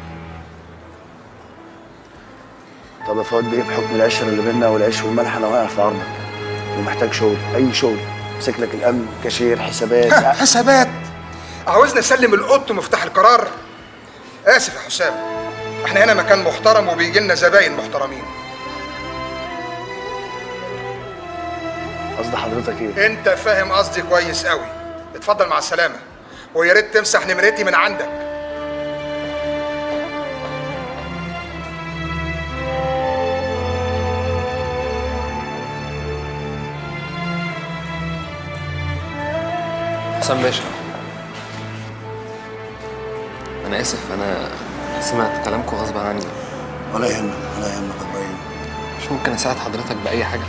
طب يا فؤاد بيه بحكم العشره اللي بينا والعيش والملح انا واقع في عرضك ومحتاج شغل اي شغل امسك لك الامن كاشير حسابات حسابات عاوزني اسلم القط مفتاح القرار اسف يا حسام احنا هنا مكان محترم وبيجي لنا زباين محترمين قصد حضرتك ايه انت فاهم قصدي كويس قوي اتفضل مع السلامة ويا ريت تمسح نمرتي من عندك حسام باشا انا اسف انا سمعت كلامكم غصب عني ولا يهمك ولا يهمك يا ابراهيم مش ممكن اساعد حضرتك باي حاجه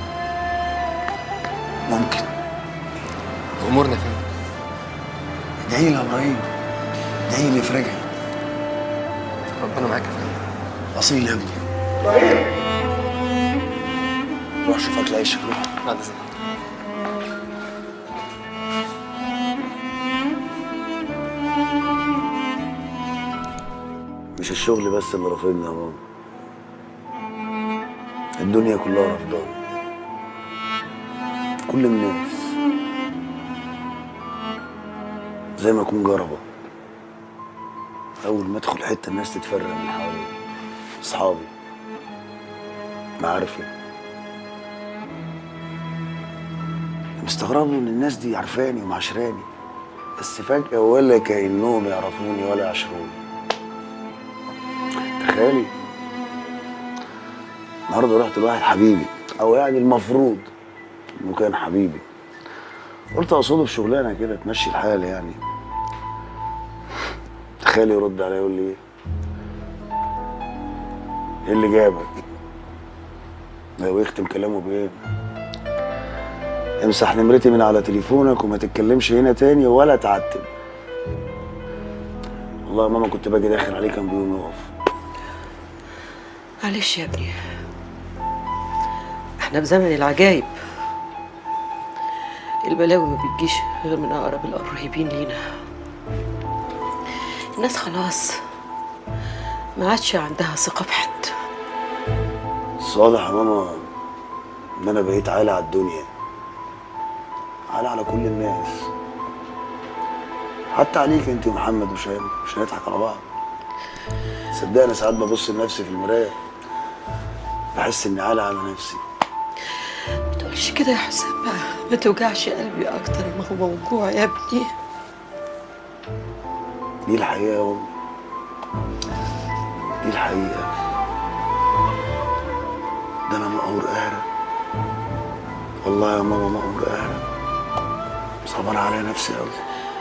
ممكن امورنا فين ادعي لي يا ابراهيم ادعي لي في رجعي ربنا معاك يا فندم اصيل يا ابني روح شوف اكل عيشك روح بعد اذنك مش الشغل بس اللي رافضني يا ماما الدنيا كلها رافضاني كل الناس زي ما اكون جربة اول ما ادخل حته الناس تتفرق من حواليا اصحابي معارفي مستغرب ان الناس دي عارفاني ومعاشراني بس فجأة ولا كأنهم يعرفوني ولا يعاشروني تخيلي النهارده رحت لواحد حبيبي او يعني المفروض انه كان حبيبي قلت اقصده في شغلانه كده تمشي الحال يعني تخيلي يرد عليا يقول لي ايه ايه اللي جابك لو يختم كلامه بايه امسح نمرتي من على تليفونك وما تتكلمش هنا تاني ولا تعتب والله يا ماما كنت باجي داخل عليه كان بيقوم يقف معلش يا ابني احنا في زمن العجايب البلاوي ما بتجيش غير من اقرب القريبين لينا الناس خلاص ما عادش عندها ثقة في حد بس واضح يا ماما ان انا بقيت عالي على الدنيا عالي على كل الناس حتى عليك انت ومحمد وشام مش هنضحك على بعض صدقني ساعات ببص لنفسي في المرايه بحس اني عالي على نفسي ما تقولش كده يا حسام بقى ما توجعش قلبي اكتر ما هو موجوع يا ابني دي الحقيقه يا امي دي الحقيقه ده انا مقهور قهرة والله يا ماما مقهور قهرة صبر على نفسي قوي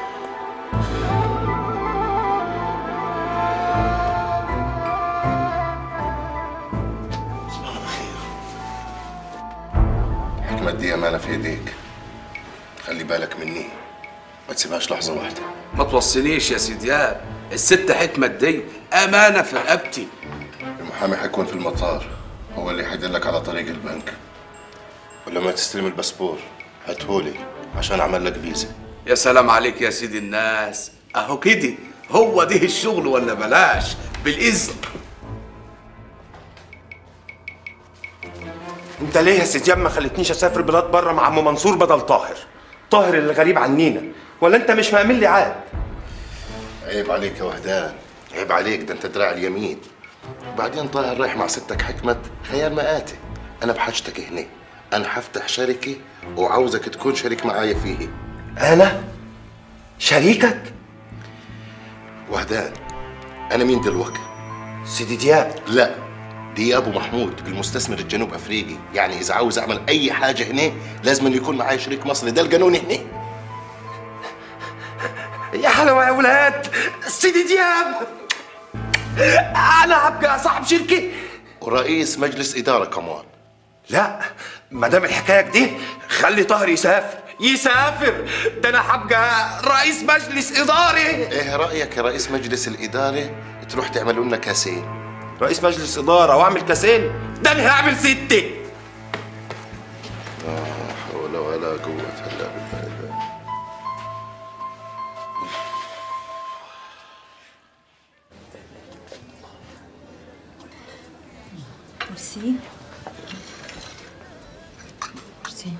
حكمة دي أمانة في إيديك خلي بالك مني ما تسيبهاش لحظة واحدة ما توصينيش يا سيدياب الست حكمة دي أمانة في رقبتي المحامي حيكون في المطار هو اللي حيدلك على طريق البنك ولما تستلم الباسبور هاتهولي عشان أعمل لك فيزا يا سلام عليك يا سيدي الناس أهو كده هو ده الشغل ولا بلاش بالإذن انت ليه يا سيدياب ما خلتنيش اسافر بلاد بره مع ام منصور بدل طاهر طاهر اللي غريب عنينا ولا انت مش مأمن لي عاد عيب عليك يا وهدان عيب عليك ده انت دراع اليمين وبعدين طاهر رايح مع ستك حكمت خيال مآتي انا بحاجتك هنا انا حفتح شركة وعاوزك تكون شريك معايا فيه انا شريكك وهدان انا مين دلوقتي سيدي دياب لا دياب محمود المستثمر الجنوب افريقي يعني اذا عاوز اعمل اي حاجه هنا لازم أن يكون معايا شريك مصري ده القانون هنا يا حلاوه يا ولاد سيدي دياب انا هبقى صاحب شركه ورئيس مجلس اداره كمان لا ما دام الحكايه كده خلي طاهر يسافر يسافر ده انا هبقى رئيس مجلس اداري ايه رايك يا رئيس مجلس الاداره تروح تعملوا لنا كاسين رئيس مجلس اداره واعمل كاسين ده انا هعمل سته لا حول ولا قوه الا بالله ميرسي ميرسي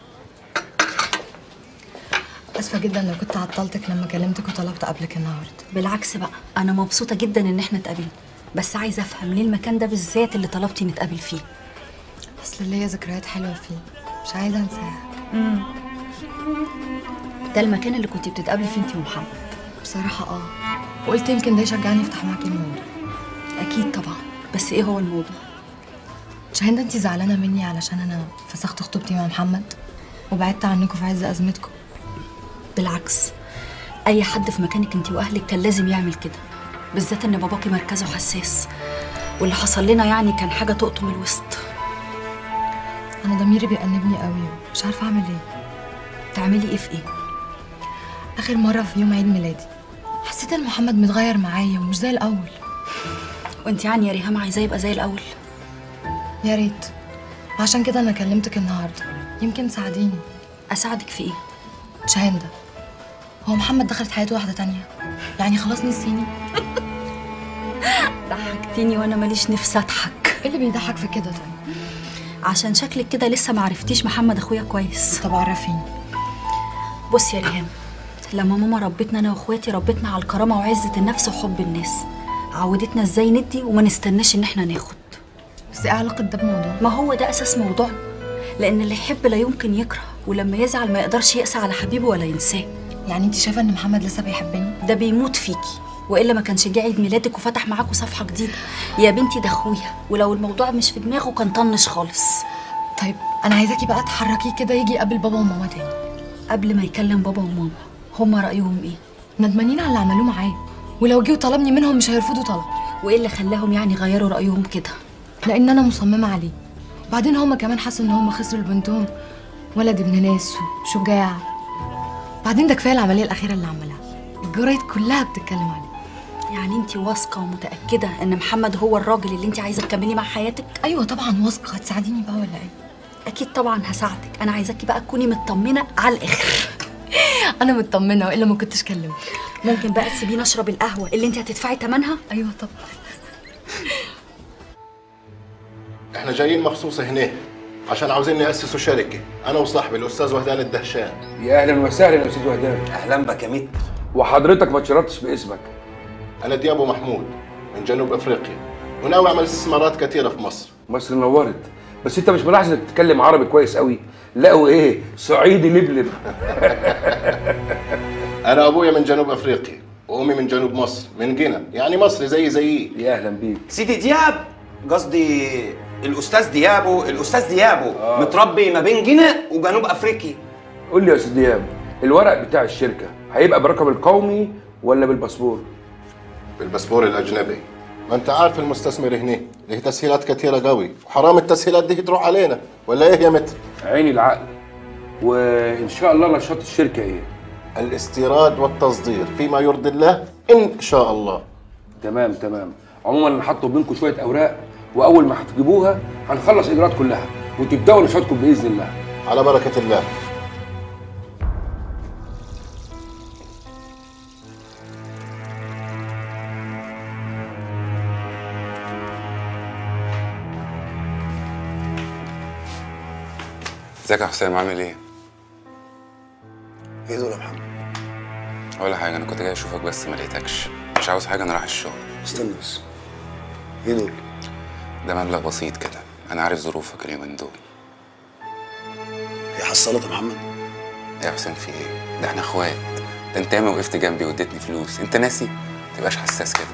اسفه جدا لو كنت عطلتك لما كلمتك وطلبت قبلك النهارده بالعكس بقى انا مبسوطه جدا ان احنا اتقابلنا بس عايزه افهم ليه المكان ده بالذات اللي طلبتي نتقابل فيه اصل ليا ذكريات حلوه فيه مش عايزه انساها امم ده المكان اللي كنتي بتتقابلي فيه انت ومحمد بصراحه اه وقلت يمكن ده يشجعني افتح معاكي الموضوع اكيد طبعا بس ايه هو الموضوع شاهين انت زعلانه مني علشان انا فسخت خطوبتي مع محمد وبعدت عنكم في عز ازمتكم بالعكس اي حد في مكانك انت واهلك كان لازم يعمل كده بالذات ان باباكي مركزه حساس واللي حصل لنا يعني كان حاجه تقطم الوسط انا ضميري بيأنبني قوي مش عارفه اعمل ايه تعملي ايه في ايه اخر مره في يوم عيد ميلادي حسيت ان محمد متغير معايا ومش زي الاول وانت يعني يا ريهام عايزاه يبقى زي الاول يا ريت وعشان كده انا كلمتك النهارده يمكن تساعديني اساعدك في ايه شاهندة هو محمد دخلت حياته واحده تانية يعني خلاص نسيني ضحكتيني وانا ماليش نفسي اضحك ايه اللي بيضحك في كده طيب عشان شكلك كده لسه معرفتيش محمد اخويا كويس طب عرفيني بصي يا ريهام لما ماما ربتنا انا واخواتي ربتنا على الكرامه وعزه النفس وحب الناس عودتنا ازاي ندي وما نستناش ان احنا ناخد بس ايه علاقه ده بموضوع ما هو ده اساس موضوعنا لان اللي يحب لا يمكن يكره ولما يزعل ما يقدرش يقسى على حبيبه ولا ينساه يعني انت شايفه ان محمد لسه بيحبني ده بيموت فيكي والا ما كانش جه عيد ميلادك وفتح معاكوا صفحه جديده يا بنتي ده اخويا ولو الموضوع مش في دماغه كان طنش خالص طيب انا عايزاكي بقى تحركيه كده يجي يقابل بابا وماما تاني قبل ما يكلم بابا وماما هما رايهم ايه ندمانين على اللي عملوه معاه ولو جه وطلبني منهم مش هيرفضوا طلب وايه اللي خلاهم يعني يغيروا رايهم كده لان انا مصممه عليه بعدين هما كمان حسوا ان هما خسروا لبنتهم ولد ابن ناس وشجاع بعدين ده كفايه العمليه الاخيره اللي عملها الجرايد كلها بتتكلم عليه يعني انت واثقه ومتاكده ان محمد هو الراجل اللي انت عايزه تكملي مع حياتك ايوه طبعا واثقه هتساعديني بقى ولا ايه اكيد طبعا هساعدك انا عايزاكي بقى تكوني مطمنه على الاخر انا مطمنه والا ما كنتش كلمت ممكن بقى تسيبيني اشرب القهوه اللي انت هتدفعي ثمنها ايوه طبعا احنا جايين مخصوص هنا عشان عاوزين نأسسوا شركة أنا وصاحبي الأستاذ وهدان الدهشان يا اهلا وسهلا يا استاذ وهدان اهلا بك يا ميت وحضرتك ما تشرفتش باسمك أنا ديابو محمود من جنوب أفريقيا وناوي أعمل استثمارات كثيرة في مصر مصر نورت بس انت مش ملاحظ انك بتتكلم عربي كويس قوي لا وايه صعيدي لبلب أنا أبويا من جنوب أفريقيا وأمي من جنوب مصر من جنة يعني مصري زي زيي يا أهلا بيك سيدي دياب قصدي الاستاذ ديابو الاستاذ ديابو آه. متربي ما بين جنة وجنوب افريقيا قول لي يا استاذ دياب الورق بتاع الشركه هيبقى برقم القومي ولا بالباسبور بالباسبور الأجنبي ما أنت عارف المستثمر هنا له تسهيلات كثيرة قوي وحرام التسهيلات دي تروح علينا ولا إيه يا متر؟ عيني العقل وان شاء الله نشاط الشركه ايه الاستيراد والتصدير فيما يرضي الله إن شاء الله تمام تمام عموما انا هطلب منكم شويه اوراق واول ما هتجيبوها هنخلص الاجراءات كلها وتبداوا نشاطكم باذن الله على بركة الله ازيك يا حسام عامل ايه؟ ايه دول يا محمد ولا حاجة أنا كنت جاي أشوفك بس ما لقيتكش مش عاوز حاجة أنا رايح الشغل استنى بس ايه دول؟ ده مبلغ بسيط كده أنا عارف ظروفك اليومين دول هي حصلت يا محمد يا حسام في ايه؟ ده احنا اخوات ده انت ياما وقفت جنبي واديتني فلوس انت ناسي؟ متبقاش حساس كده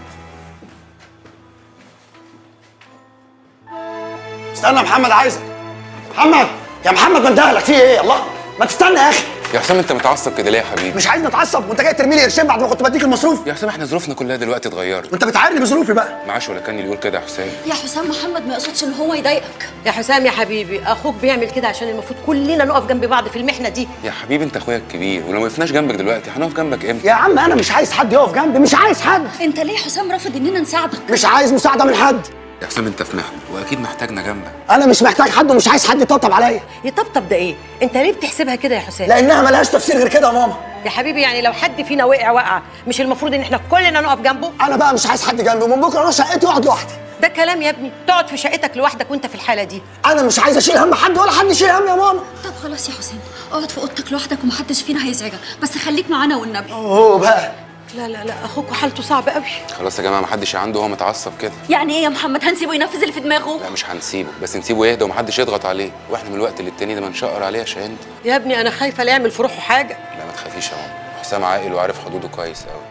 استنى يا محمد عايزك محمد يا محمد بندهلك في ايه الله ما تستنى يا اخي يا حسام انت متعصب كده ليه يا حبيبي؟ مش عايز نتعصب وانت جاي ترمي لي قرشين بعد ما كنت بديك المصروف يا حسام احنا ظروفنا كلها دلوقتي اتغيرت وانت بتعايرني بظروفي بقى معاش ولا كان اللي يقول كده يا حسام يا حسام محمد ما يقصدش ان هو يضايقك يا حسام يا حبيبي اخوك بيعمل كده عشان المفروض كلنا نقف جنب بعض في المحنه دي يا حبيبي انت اخويا الكبير ولو ما وقفناش جنبك دلوقتي هنقف جنبك امتى؟ يا عم انا مش عايز حد يقف جنبي مش عايز حد انت ليه يا حسام رافض اننا نساعدك مش عايز مساعده من حد يا حسام انت في محنه واكيد محتاجنا جنبك انا مش محتاج حد ومش عايز حد يطبطب عليا يطبطب ده ايه انت ليه بتحسبها كده يا حسام لانها ملهاش تفسير غير كده يا ماما يا حبيبي يعني لو حد فينا وقع وقع مش المفروض ان احنا كلنا نقف جنبه انا بقى مش عايز حد جنبي ومن بكره انا شقتي واقعد لوحدي ده كلام يا ابني تقعد في شقتك لوحدك وانت في الحاله دي انا مش عايز اشيل هم حد ولا حد يشيل هم يا ماما طب خلاص يا حسام اقعد في اوضتك لوحدك ومحدش فينا هيزعجك بس خليك معانا والنبي اوه بقى لا لا لا اخوك حالته صعبه قوي خلاص يا جماعه محدش عنده هو متعصب كده يعني ايه يا محمد هنسيبه ينفذ اللي في دماغه لا مش هنسيبه بس نسيبه يهدى ومحدش يضغط عليه واحنا من الوقت للتاني ده ما نشقر عليه يا شاهين يا ابني انا خايفه لا يعمل في روحه حاجه لا ما تخافيش يا ماما حسام عاقل وعارف حدوده كويس قوي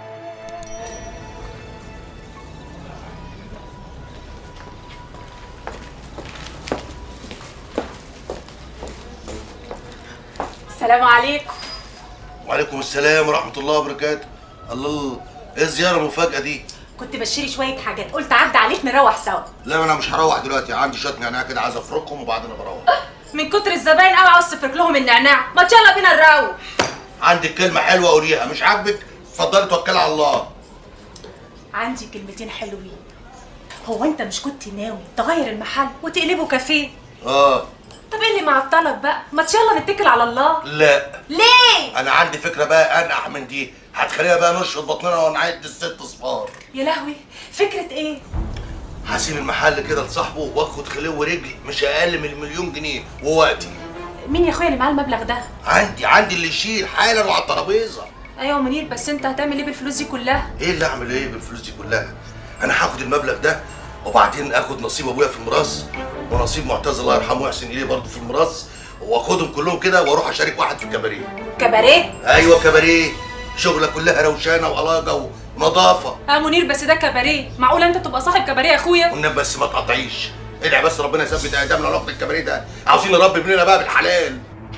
السلام عليكم وعليكم السلام ورحمة الله وبركاته الله الله ايه الزيارة المفاجأة دي؟ كنت بشتري شويه حاجات قلت اعدي عليك نروح سوا لا انا مش هروح دلوقتي عندي شوية نعناع كده عايز افركهم وبعدين بروح من كتر الزباين قوي عاوز تفرك لهم النعناع ما يلا بينا نروح عندك كلمه حلوه قوليها مش عاجبك اتفضلي توكلي على الله عندي كلمتين حلوين هو انت مش كنت ناوي تغير المحل وتقلبه كافيه اه طب ايه اللي معطلك بقى ما يلا نتكل على الله لا ليه انا عندي فكره بقى انقح من دي هتخليها بقى نشفط بطننا ونعد الست صفار يا لهوي فكره ايه هسيب المحل كده لصاحبه واخد خليه ورجلي مش اقل من مليون جنيه ووقتي مين يا اخويا اللي معاه المبلغ ده عندي عندي اللي يشيل حالا وعلى الترابيزه ايوه منير بس انت هتعمل ايه بالفلوس دي كلها ايه اللي اعمل ايه بالفلوس دي كلها انا هاخد المبلغ ده وبعدين اخد نصيب ابويا في الميراث ونصيب معتز الله يرحمه ويحسن اليه برضه في الميراث واخدهم كلهم كده واروح اشارك واحد في الكباريه كباريه ايوه كباريه شغله كلها روشانه وعلاقه ونظافه اه منير بس ده كباريه معقول انت تبقى صاحب كباريه يا اخويا والنبي بس ما تقطعيش ادعي بس ربنا يثبت اقدامنا على وقت الكباريه ده عاوزين نربي ابننا بقى بالحلال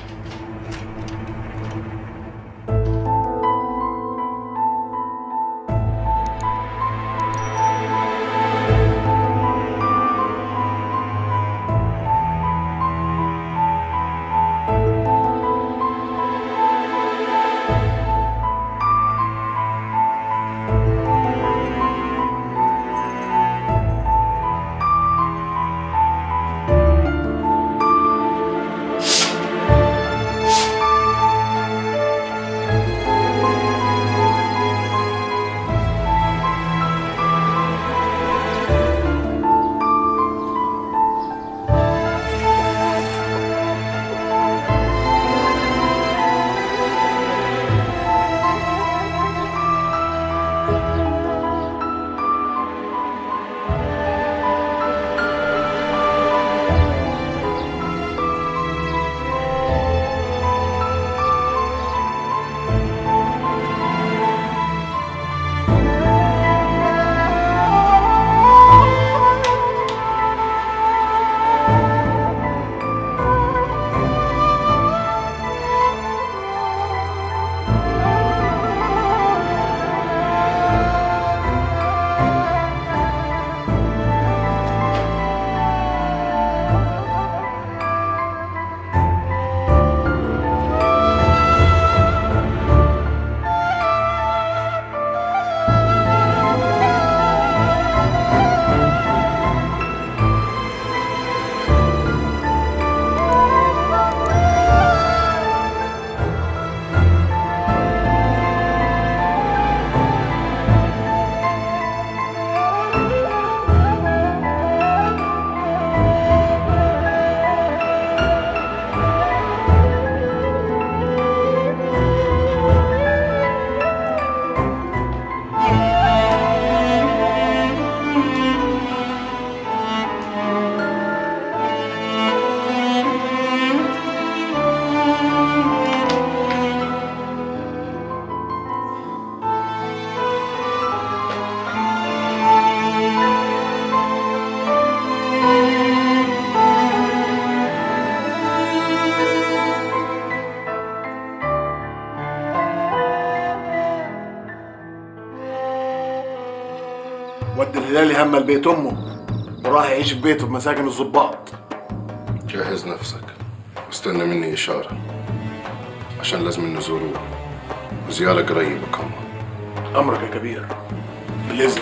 ود الهلالي هم البيت امه وراح يعيش في بيته في مساكن الظباط جهز نفسك واستنى مني إشارة عشان لازم نزوروه وزيارة قريبة كمان امرك يا كبير بالاذن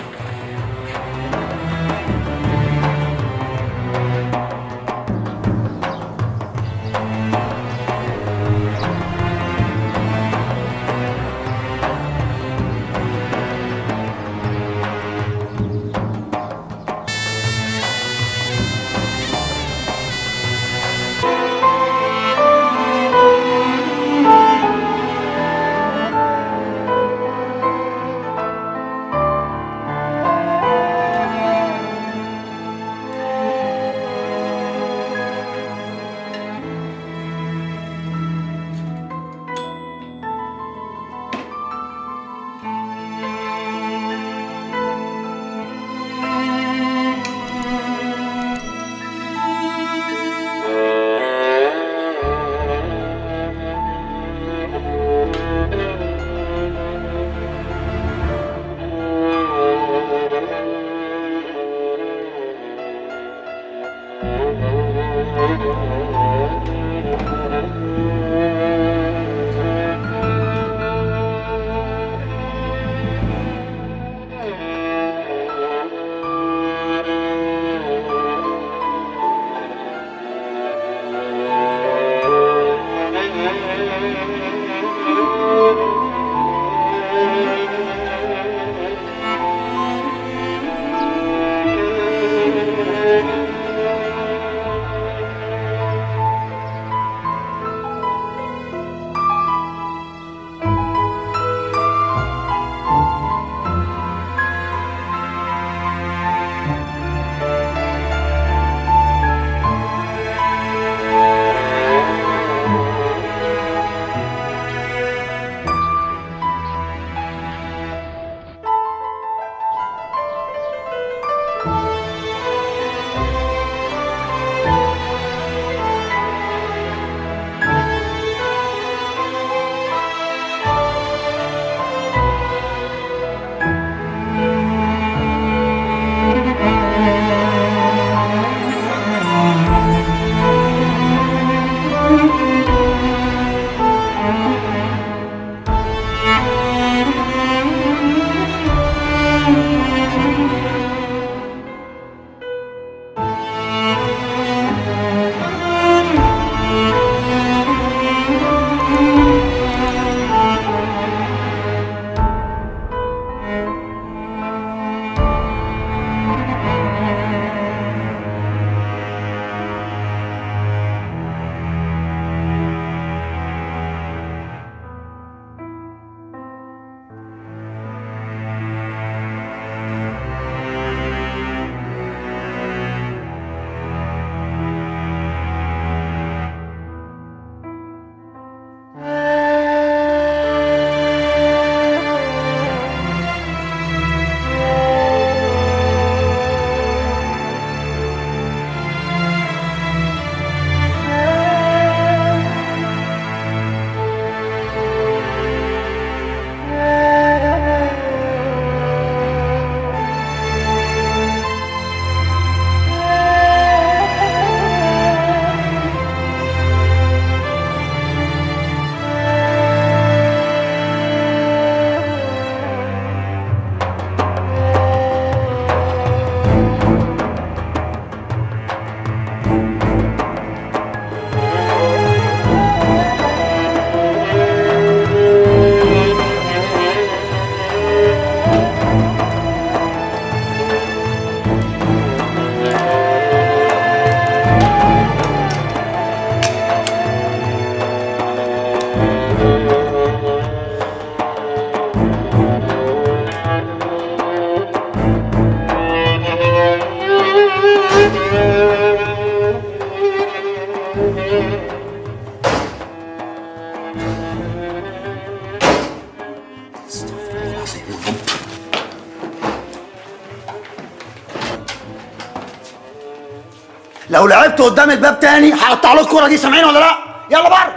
لو لعبت قدام الباب تاني هقطع له الكوره دي سامعين ولا لا يلا بره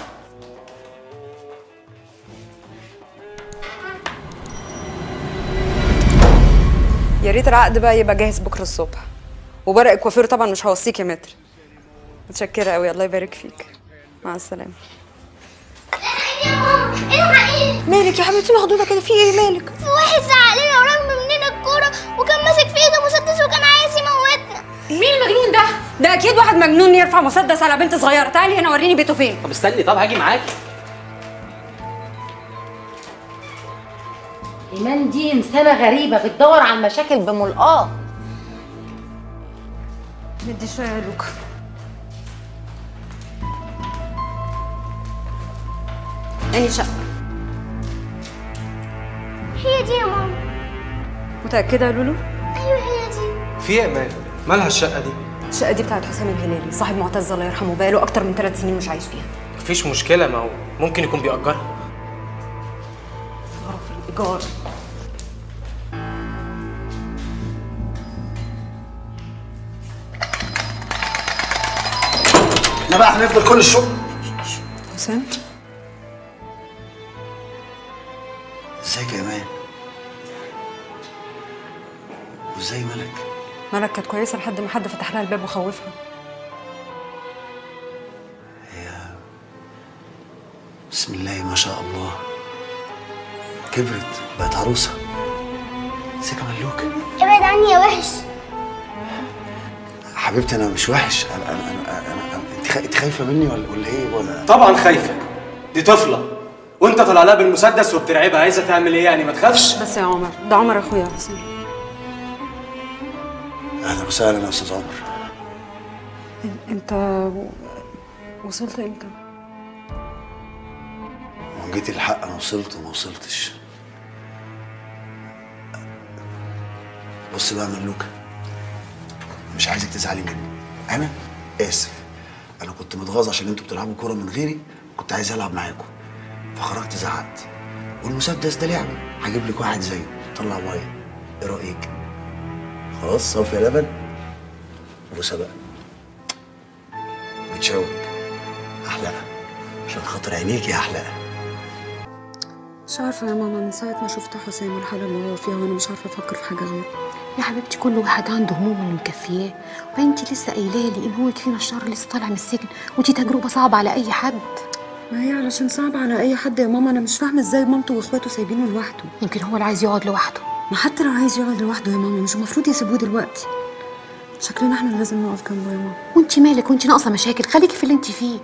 يا ريت العقد بقى يبقى جاهز بكره الصبح وورق الكوافير طبعا مش هوصيك يا متر متشكره قوي الله يبارك فيك مع السلامه مالك يا حبيبتي مخضوضه كده في ايه مالك؟ في واحد زعق لنا ورمى مننا الكوره وكان ماسك في ايده مسدس وكان عايز يموتنا مين المجنون ده؟ ده اكيد واحد مجنون يرفع مسدس على بنت صغيره تعالي هنا وريني بيته فين طب استني طب هاجي معاكي إيمان دي إنسانة غريبة بتدور على المشاكل بملقاه ندي شويه يا لوكا اني شقه هي دي يا ماما متاكده يا لولو ايوه هي دي في ايه يا امان مالها الشقه دي الشقه دي بتاعت حسام الهلالي صاحب معتز الله يرحمه بقاله اكتر من ثلاث سنين مش عايش فيها مفيش مشكله ما هو ممكن يكون بيأجرها غرف الايجار احنا بقى هنفضل كل الشغل حسام ازيك يا امان وازاي مالك مالك كانت كويسه لحد ما حد فتح لها الباب وخوفها بسم الله ما شاء الله كبرت بقت عروسه ازيك يا ملوكه ابعد عني يا وحش حبيبتي انا مش وحش انا انا انا, أنا, أنا انت خا- انت خايفه مني ولا ولا ايه ولا طبعا خايفه دي طفله وانت طالع لها بالمسدس وبترعبها عايزه تعمل ايه يعني ما تخافش بس يا عمر ده عمر اخويا يا حسام اهلا وسهلا يا استاذ عمر انت وصلت امتى لو جيت الحق انا وصلت وما وصلتش بص بقى يا ملوكه مش عايزك تزعلي مني انا اسف انا كنت متغاظ عشان انتوا بتلعبوا كوره من غيري كنت عايز العب معاكم فخرجت زعقت والمسدس ده لعبه هجيب لك واحد زيه طلع ميه ايه رايك خلاص صافي يا لبن بوسه بقى بتشاور احلقه عشان خاطر عينيك يا احلقه مش عارفة يا ماما من ساعة ما شفت حسام والحالة اللي هو فيها وأنا مش عارفة أفكر في حاجة غيره يا حبيبتي كل واحد عنده همومه اللي مكفياه وبعدين انت لسه قايله لي ان هو يكفينا الشر لسه طالع من السجن ودي تجربه صعبه على اي حد ما هي علشان صعب على أي حد يا ماما أنا مش فاهمة إزاي مامته وإخواته سايبينه لوحده يمكن هو اللي عايز يقعد لوحده ما حتى لو عايز يقعد لوحده يا ماما مش المفروض يسيبوه دلوقتي شكلنا احنا اللي لازم نقف جنبه يا ماما وانت مالك وانت ناقصه مشاكل خليكي في اللي انت فيه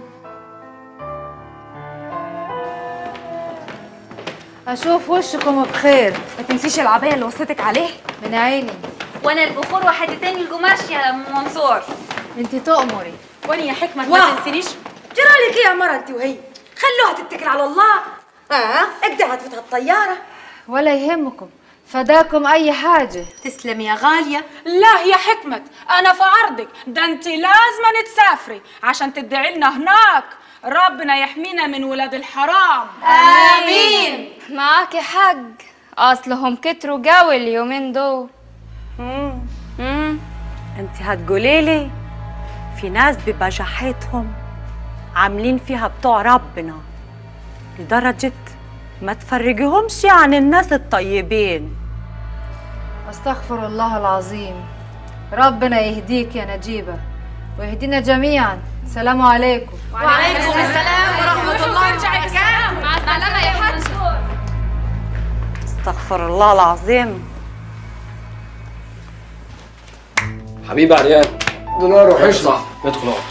اشوف وشكم بخير ما تنسيش العباية اللي وصيتك عليه من عيني وانا البخور وحدتين القماش يا ام منصور انت تؤمري وانا يا حكمه واه. ما تنسينيش جرالك ايه يا مرة انت وهي خلوها تتكل على الله اه اقدر هتفتح الطيارة ولا يهمكم فداكم اي حاجه تسلمي يا غاليه لا يا حكمة أنا في عرضك ده أنت لازم تسافري عشان تدعي لنا هناك ربنا يحمينا من ولاد الحرام آمين. معاكي حق اصلهم كتروا قوي اليومين دول امم انت هتقولي لي في ناس ببجاحتهم عاملين فيها بتوع ربنا لدرجة ما تفرجيهمش عن الناس الطيبين استغفر الله العظيم ربنا يهديك يا نجيبه ويهدينا جميعا سلام عليكم وعليكم السلام ورحمه الله وبركاته مع السلامه يا حاج استغفر الله العظيم حبيبي عريان دولار وحشني. صح ادخل اقعد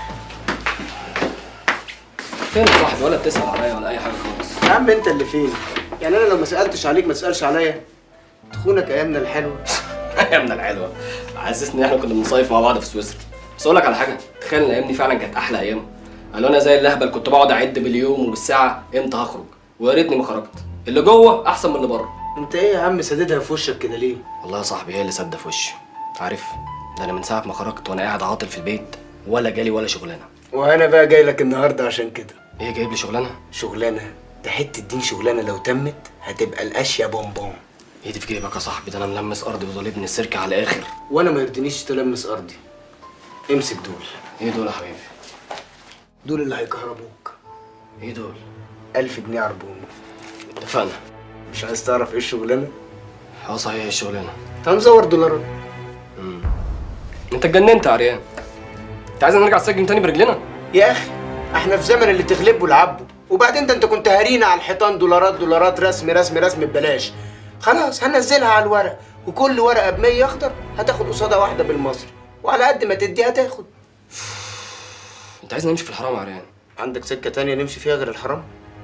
فين يا صاحبي ولا بتسأل عليا ولا أي حاجة خالص يا عم انت اللي فين يعني انا لو ما سالتش عليك ما تسالش عليا تخونك ايامنا الحلوه أيامنا الحلوة حسسني إن إحنا كنا بنصيف مع بعض في سويسرا بس أقول لك على حاجة تخيل إن الأيام دي فعلا كانت أحلى أيام قالوا أنا زي اللهبل كنت بقعد أعد باليوم وبالساعة إمتى هخرج ويا ريتني ما خرجت اللي جوه أحسن من اللي بره انت ايه يا عم سددها في وشك كده ليه والله يا صاحبي هي اللي سد في وشي عارف ده أنا من ساعة ما خرجت وأنا قاعد عاطل في البيت ولا جالي ولا شغلانة وانا بقى جاي لك النهارده عشان كده إيه جايب لي شغلانة؟ شغلانه ده حته دين شغلانه لو تمت هتبقى الاشياء بونبون ايدي في جيبك يا صاحبي ده انا ملمس ارضي وضالبني السركه على الاخر وانا ما يرضينيش تلمس ارضي امسك دول ايه دول يا حبيبي دول اللي هيكهربوك ايه دول ألف جنيه عربون اتفقنا مش عايز تعرف ايه الشغلانه اه صحيح الشغلانه هنزور دولارات انت اتجننت يا عريان انت عايز نرجع السجن تاني برجلنا يا اخي احنا في زمن اللي تغلبه العبه وبعدين ده انت كنت هارينا على الحيطان دولارات دولارات رسم رسم رسم ببلاش خلاص هنزلها على الورق وكل ورقه ب 100 اخضر هتاخد قصادها واحده بالمصري وعلى قد ما تدي هتاخد انت عايز نمشي في الحرام يا عريان عندك سكه تانية نمشي فيها غير الحرام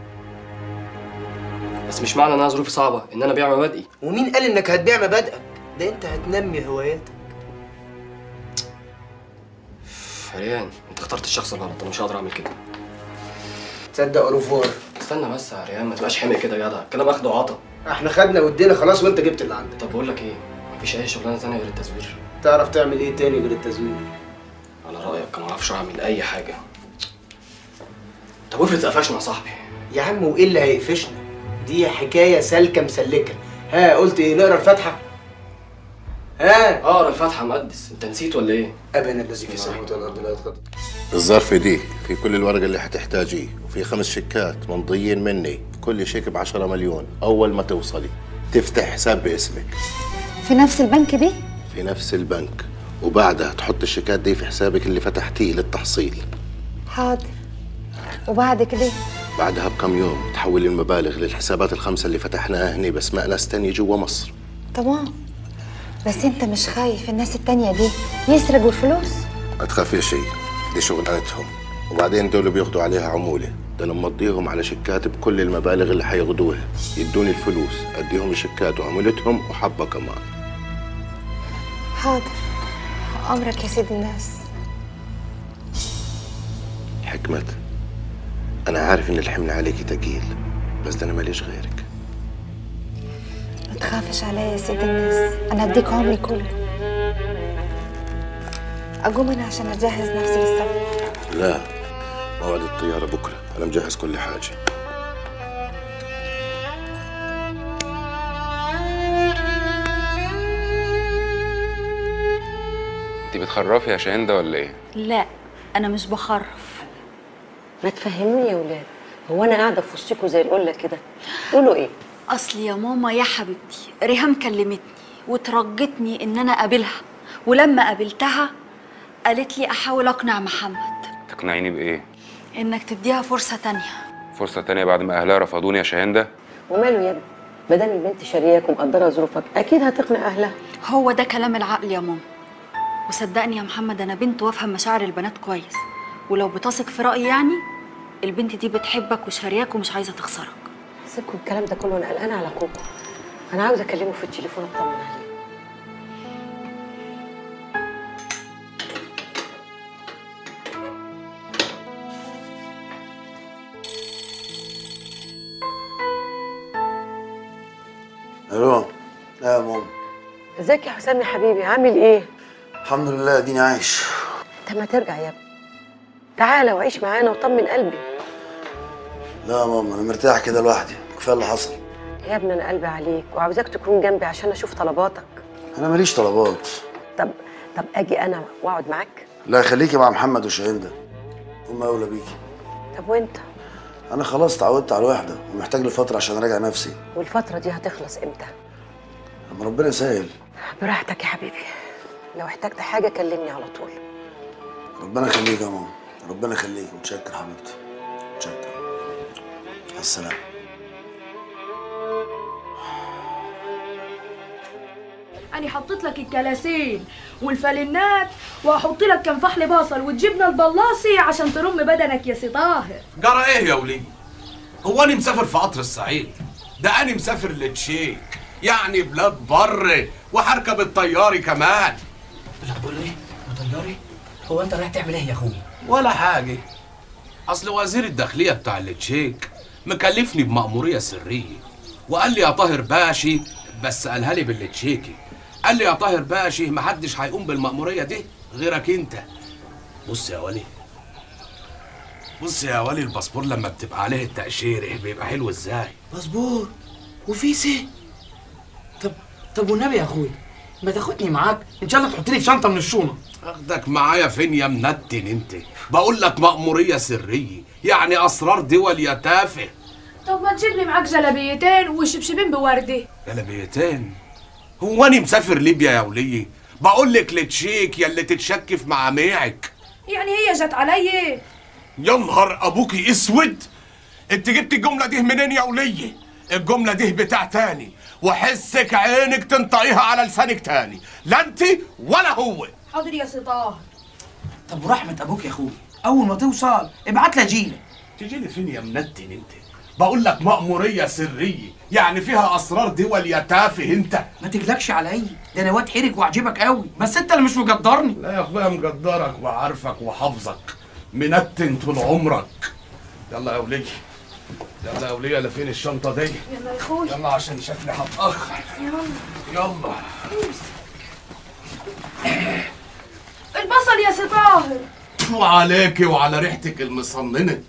بس مش معنى ان انا ظروفي صعبه ان انا ابيع مبادئي ومين قال انك هتبيع مبادئك ده انت هتنمي هواياتك عريان انت اخترت الشخص الغلط انا مش هقدر اعمل كده تصدق اوروفور استنى بس يا عريان ما تبقاش حمق كده يا جدع الكلام اخده وعطا احنا خدنا ودينا خلاص وانت جبت اللي عندك طب بقول لك ايه مفيش اي شغلانه تانية غير التزوير تعرف تعمل ايه تاني غير التزوير على رايك انا ما اعرفش اعمل اي حاجه طب افرض قفشنا يا صاحبي يا عم وايه اللي هيقفشنا دي حكايه سالكه مسلكه ها قلت ايه نقرا الفاتحه ها اقرا الفاتحه مقدس انت نسيت ولا ايه ابنا الذي في السماوات والارض لا يتقدر الظرف دي في كل الورق اللي حتحتاجيه وفي خمس شيكات ممضيين مني كل شيك ب 10 مليون اول ما توصلي تفتح حساب باسمك في نفس البنك دي في نفس البنك وبعدها تحط الشيكات دي في حسابك اللي فتحتيه للتحصيل حاضر وبعد كده بعدها بكم يوم تحول المبالغ للحسابات الخمسة اللي فتحناها هني باسماء ناس تانية جوا مصر تمام بس انت مش خايف الناس التانية دي يسرقوا الفلوس ما تخافي شيء دي شغلانتهم وبعدين دول بياخدوا عليها عمولة ده انا مضيهم على شيكات بكل المبالغ اللي حياخدوها يدوني الفلوس اديهم الشيكات وعمولتهم وحبة كمان حاضر امرك يا سيد الناس حكمة انا عارف ان الحمل عليكي تقيل بس ده انا ماليش غيرك ما تخافش عليا يا سيد الناس انا اديك عمري كله اقوم انا عشان اجهز نفسي للسفر لا موعد الطيارة بكرة انا مجهز كل حاجة انت بتخرفي يا شاهين ده ولا ايه؟ لا انا مش بخرف ما تفهموني يا ولاد هو انا قاعده في وسطكم زي القله كده قولوا ايه اصل يا ماما يا حبيبتي ريهام كلمتني وترجتني ان انا اقابلها ولما قابلتها قالت لي احاول اقنع محمد تقنعيني بايه انك تديها فرصه تانية فرصه تانية بعد ما اهلها رفضوني يا شاهين وماله يا ابني بدل البنت شارياك ومقدره ظروفك اكيد هتقنع اهلها هو ده كلام العقل يا ماما وصدقني يا محمد انا بنت وافهم مشاعر البنات كويس ولو بتثق في رايي يعني البنت دي بتحبك وشارياك ومش عايزه تخسرك سيبكم الكلام ده كله انا قلقانه على كوكو انا عاوزه اكلمه في التليفون اطمن عليه الو لا يا ماما ازيك يا حسام يا حبيبي عامل ايه الحمد لله اديني عايش انت ما ترجع يا ابني تعالى وعيش معانا وطمن قلبي لا يا ماما انا مرتاح كده لوحدي كفايه اللي حصل يا ابني انا قلبي عليك وعاوزاك تكون جنبي عشان اشوف طلباتك انا ماليش طلبات طب طب اجي انا واقعد معاك لا خليكي مع محمد وشاهين ده هم اولى بيكي طب وانت انا خلاص اتعودت على الوحده ومحتاج لفتره عشان اراجع نفسي والفتره دي هتخلص امتى لما ربنا يسهل براحتك يا حبيبي لو احتجت حاجه كلمني على طول ربنا يخليك يا ماما ربنا يخليك متشكر حبيبتي متشكر مع السلامه أنا حطيت لك الكلاسين والفلنات وهحط لك كام فحل بصل وتجيبنا البلاصي عشان ترم بدنك يا سي طاهر جرى ايه يا وليد هو انا مسافر في قطر الصعيد ده انا مسافر لتشيك يعني بلاد بر وهركب الطياري كمان بلاد بر ايه طياري هو انت رايح تعمل ايه يا اخويا ولا حاجه اصل وزير الداخليه بتاع التشيك مكلفني بمأموريه سريه وقال لي يا طاهر باشي بس قالها لي بالتشيكي قال لي يا طاهر باشي محدش هيقوم بالمأموريه دي غيرك انت بص يا ولي بص يا ولي الباسبور لما بتبقى عليه التأشيرة بيبقى حلو ازاي باسبور وفيسي طب طب والنبي يا اخويا ما تاخدني معاك ان شاء الله تحط لي في شنطه من الشنط اخدك معايا فين يا منتن انت بقول لك مأمورية سرية يعني اسرار دول يا تافه طب ما تجيب لي معاك جلابيتين وشبشبين بوردة جلبيتين هو انا مسافر ليبيا يا ولية بقول لك لتشيك يا اللي تتشكف مع ميعك يعني هي جت علي يا نهار ابوكي اسود انت جبت الجمله دي منين يا وليه الجمله دي بتاع تاني وحسك عينك تنطقيها على لسانك تاني لا انت ولا هو حاضر يا سي طاهر طب ورحمه ابوك يا اخويا اول ما توصل ابعت لي اجيلك تجي لي فين يا منتن انت بقول لك مأمورية سرية يعني فيها أسرار دول يا تافه أنت ما تقلقش عليا ده انا واد حرك واعجبك قوي بس انت اللي مش مقدرني لا يا أخويا مقدرك وعارفك وحافظك منتن طول عمرك يلا يا ولية يلا يا ولية لفين الشنطة دي يلا يا اخويا يلا عشان شكلي هتأخر يلا يلا البصل يا سي طاهر وعليكي وعلى ريحتك المصننة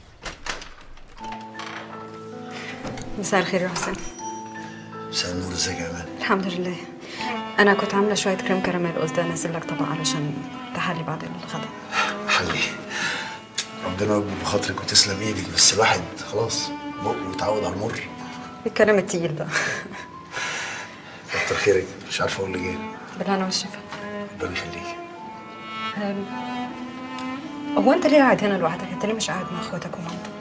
مساء الخير يا حسين مساء النور ازيك يا امان الحمد لله انا كنت عامله شويه كريم كراميل قلت انزل لك طبق علشان تحلي بعد الغدا حلي ربنا يكبر بخاطرك وتسلم ايدك بس الواحد خلاص بقه متعود على المر الكلام التقيل ده كتر خيرك مش عارف اقول لك ايه بالهنا والشفا ربنا يخليك أم، هو انت ليه قاعد هنا لوحدك انت ليه مش قاعد مع اخواتك ومامتك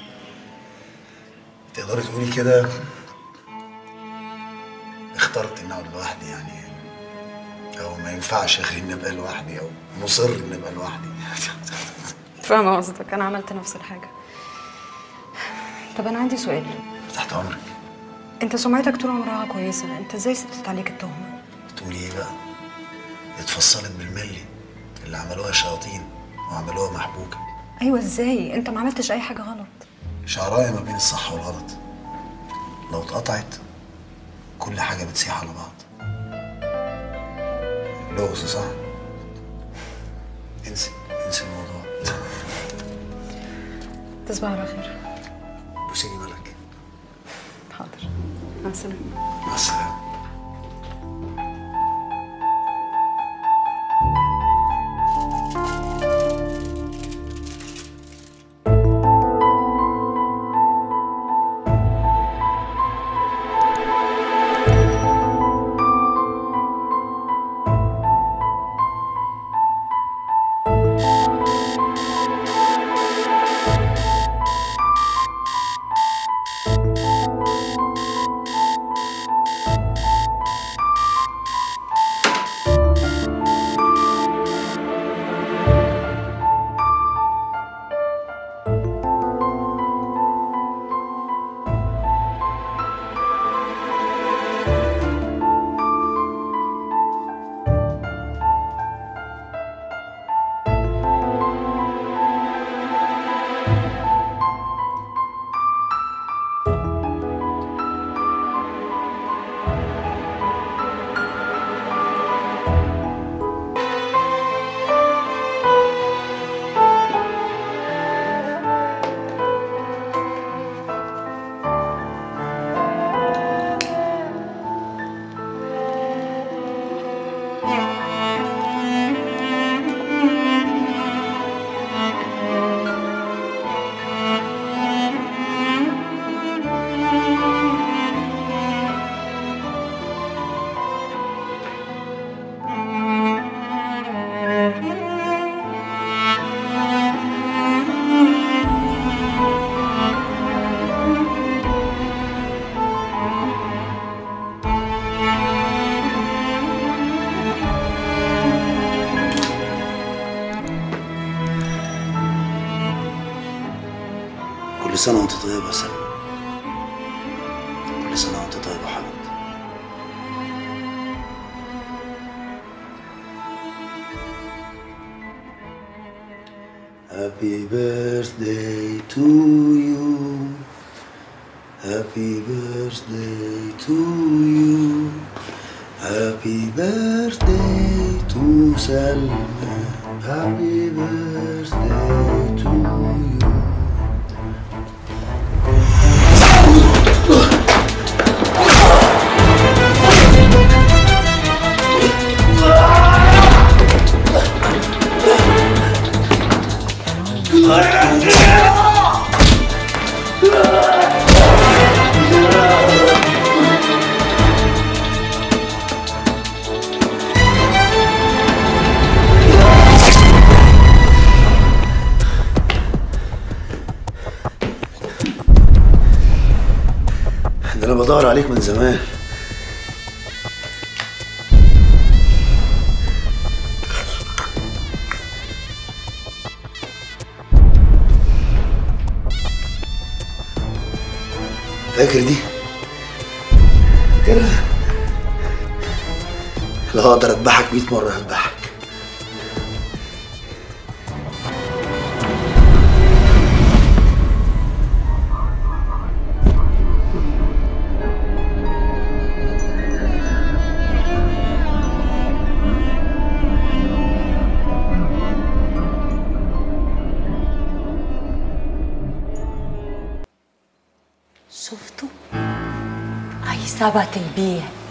تقدري تقولي كده اخترت اني اقعد لوحدي يعني او ما ينفعش غير اني ابقى لوحدي او مصر اني ابقى لوحدي فاهمه قصدك انا عملت نفس الحاجه طب انا عندي سؤال تحت امرك انت سمعتك طول عمرها كويسه انت ازاي سبتت عليك التهمه تقولي ايه بقى اتفصلت بالملي اللي عملوها شياطين وعملوها محبوكه ايوه ازاي انت ما عملتش اي حاجه غلط شعرايه ما بين الصح والغلط لو اتقطعت كل حاجه بتسيح على بعض لغز صح انسي انسي الموضوع تصبح على خير بوسيني ملك حاضر مع السلامه مع السلامه كل سنة وانت طيبة يا سلمى كل سنة وانت طيبة يا حبيبتي Happy birthday to you Happy birthday to you Happy birthday to Salma Happy birthday to you ده انا بدور عليك من زمان فاكر دي فاكرها لو اقدر اذبحك 100 مره هذبحك شفتوا هي سابت البيت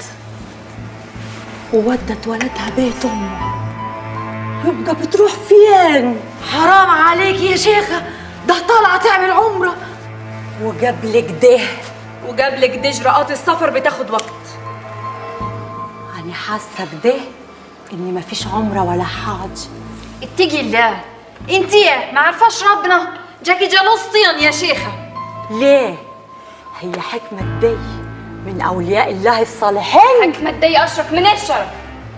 وودت ولدها بيت امه يبقى بتروح فين حرام عليك يا شيخة ده طالعة تعمل عمرة وقبل كده وقبل كده إجراءات السفر بتاخد وقت أنا حاسة كده إني مفيش عمرة ولا حاجة اتقي الله انتي ما عرفاش ربنا جاكي جلوسطين يا شيخة ليه؟ هي حكمة دي من أولياء الله الصالحين حكمة دي أشرف من الشرف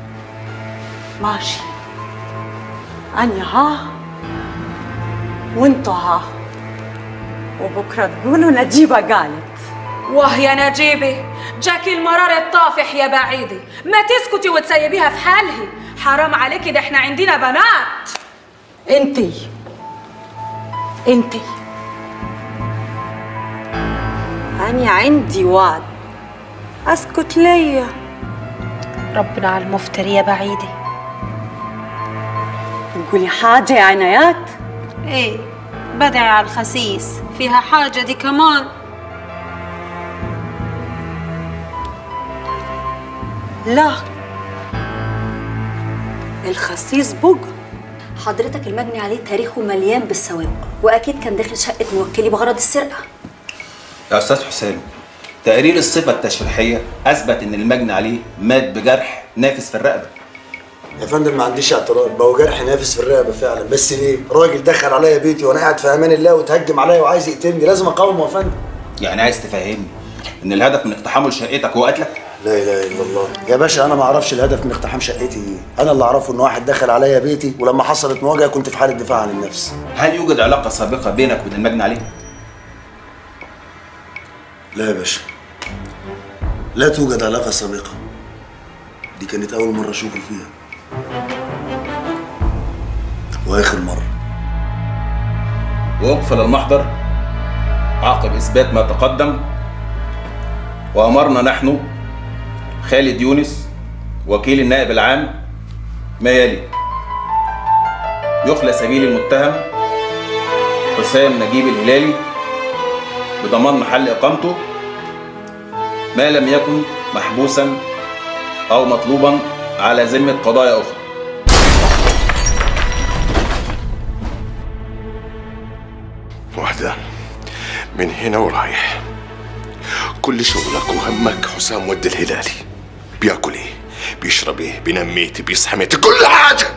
ماشي أنا ها وانتوا ها وبكرة تقولوا نجيبة قالت واه يا نجيبة جاكي المرار الطافح يا بعيدة ما تسكتي وتسيبيها في حالها حرام عليكي ده احنا عندنا بنات انتي انتي أنا عندي وعد أسكت ليا ربنا على المفتري يا بعيدة تقولي حاجة يا عنايات ايه بدعي على الخسيس فيها حاجة دي كمان لا الخسيس بوج حضرتك المجني عليه تاريخه مليان بالسوابق واكيد كان داخل شقه موكلي بغرض السرقه يا استاذ حسام تقرير الصفه التشريحيه اثبت ان المجني عليه مات بجرح نافس في الرقبه يا فندم ما عنديش اعتراض ما هو جرح نافس في الرقبه فعلا بس ليه؟ راجل دخل عليا بيتي وانا قاعد في امان الله وتهجم عليا وعايز يقتلني لازم اقاومه يا فندم يعني عايز تفهمني ان الهدف من اقتحامه لشقتك هو قتلك لا اله الا الله يا باشا انا ما اعرفش الهدف من اقتحام شقتي ايه انا اللي اعرفه ان واحد دخل عليا بيتي ولما حصلت مواجهه كنت في حاله دفاع عن النفس هل يوجد علاقه سابقه بينك وبين المجني عليه لا يا باشا لا توجد علاقه سابقه دي كانت اول مره اشوفه فيها واخر مره وأقفل المحضر عقب إثبات ما تقدم وأمرنا نحن خالد يونس وكيل النائب العام ما يلي يخلى سبيل المتهم حسام نجيب الهلالي بضمان محل إقامته ما لم يكن محبوسا أو مطلوبا على ذمة قضايا أخرى وحدة من هنا ورايح كل شغلك وهمك حسام ود الهلالي بياكل ايه بيشرب ايه بينام ميتي بيصحى ميتي كل حاجة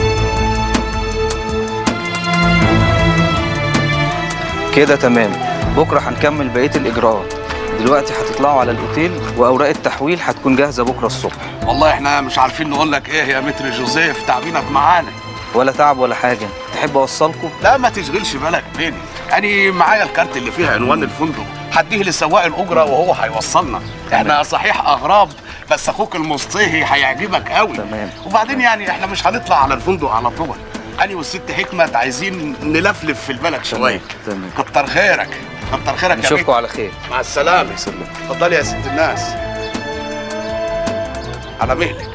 كده تمام بكره هنكمل بقيه الاجراءات دلوقتي هتطلعوا على الاوتيل واوراق التحويل هتكون جاهزه بكره الصبح والله احنا مش عارفين نقول لك ايه يا متر جوزيف تعبينك معانا ولا تعب ولا حاجه تحب اوصلكم لا ما تشغلش بالك بيني انا معايا الكارت اللي فيها عنوان الفندق هديه لسواق الاجره وهو هيوصلنا احنا صحيح اغراب بس اخوك المصطهي هيعجبك قوي تمام وبعدين يعني احنا مش هنطلع على الفندق على طول انا والست حكمت عايزين نلفلف في البلد شويه تمام كتر خيرك كتر خيرك يا نشوفكم بيه. على خير مع السلامه اتفضلي يا ست الناس على مهلك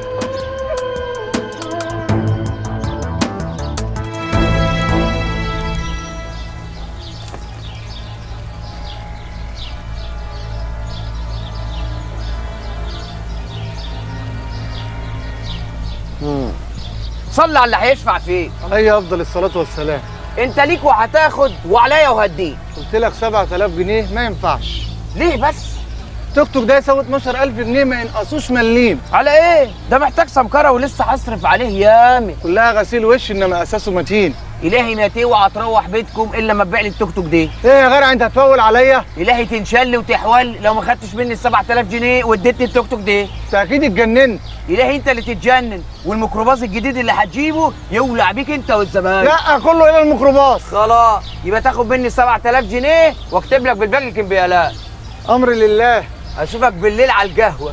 صلي على اللي هيشفع فيك علي افضل الصلاه والسلام انت ليك وهتاخد وعليا وهديك قلت لك 7000 جنيه ما ينفعش ليه بس توك توك ده يساوي 12000 جنيه ما ينقصوش مليم على ايه ده محتاج سمكره ولسه هصرف عليه يامي كلها غسيل وش انما اساسه متين الهي ما توعى تروح بيتكم الا ما تبيع لي التوك توك دي ايه يا غير انت هتفول عليا الهي تنشل وتحول لو ما خدتش مني ال 7000 جنيه واديتني التوك توك دي انت اكيد اتجننت الهي انت اللي تتجنن والميكروباص الجديد اللي هتجيبه يولع بيك انت والزبائن لا كله الى الميكروباص خلاص يبقى تاخد مني 7000 جنيه واكتب لك بالباقي الكمبيالات امر لله اشوفك بالليل على القهوه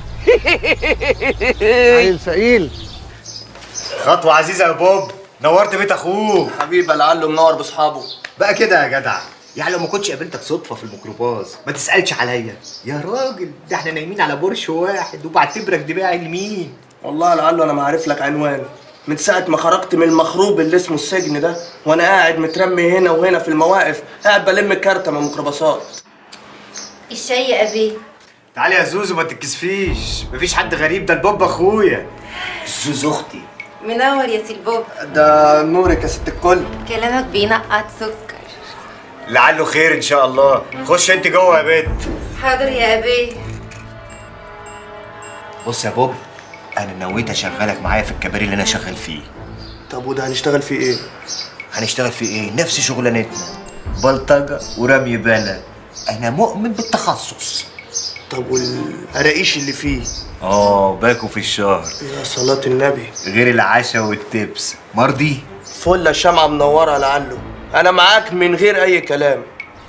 عيل سئيل خطوة عزيزة يا بوب نورت بيت اخوك حبيبي لعله منور باصحابه بقى كده يا جدع يعني لو ما كنتش قابلتك صدفة في الميكروباص ما تسألش عليا يا راجل ده احنا نايمين على برش واحد وبعتبرك دماغي لمين والله لعله انا ما عارف لك عنوان من ساعة ما خرجت من المخروب اللي اسمه السجن ده وانا قاعد مترمي هنا وهنا في المواقف قاعد بلم كارتة من الميكروباصات الشاي يا ابي تعالي يا زوزو ما تتكسفيش مفيش حد غريب ده البوب اخويا زوزو اختي منور يا سي البوب ده نورك يا ست الكل كلامك بينقط سكر لعله خير ان شاء الله خش انت جوه يا بنت حاضر يا ابي بص يا بوب انا نويت اشغلك معايا في الكباري اللي انا شغال فيه طب وده هنشتغل فيه ايه؟ هنشتغل في ايه نفس شغلانتنا بلطجه ورمي بلد انا مؤمن بالتخصص طب والقراقيش اللي فيه اه باكو في الشهر يا صلاة النبي غير العشاء والتبس مرضي فل الشمعة منورة لعله أنا معاك من غير أي كلام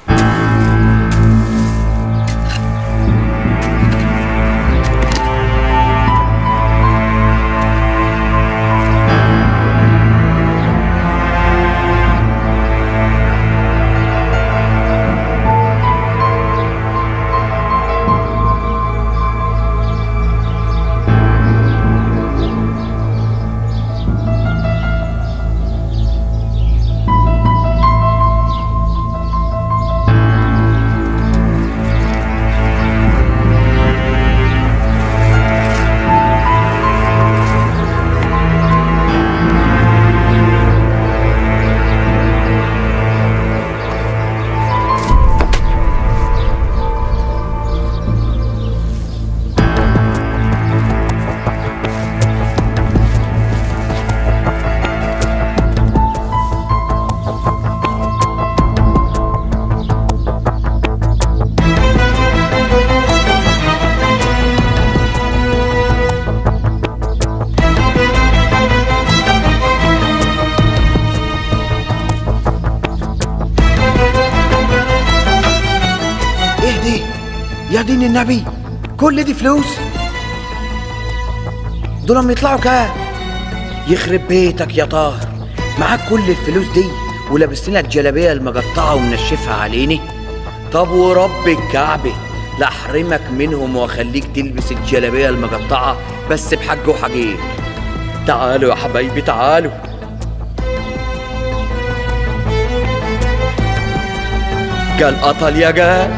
ايه دي يا دين النبي كل دي فلوس دول لما يطلعوا كام يخرب بيتك يا طاهر معاك كل الفلوس دي ولابس لنا الجلابيه المقطعه ومنشفها عليني طب ورب الكعبه لا احرمك منهم واخليك تلبس الجلابيه المقطعه بس بحج وحقيق تعالوا يا حبايبي تعالوا قال قتل يا قال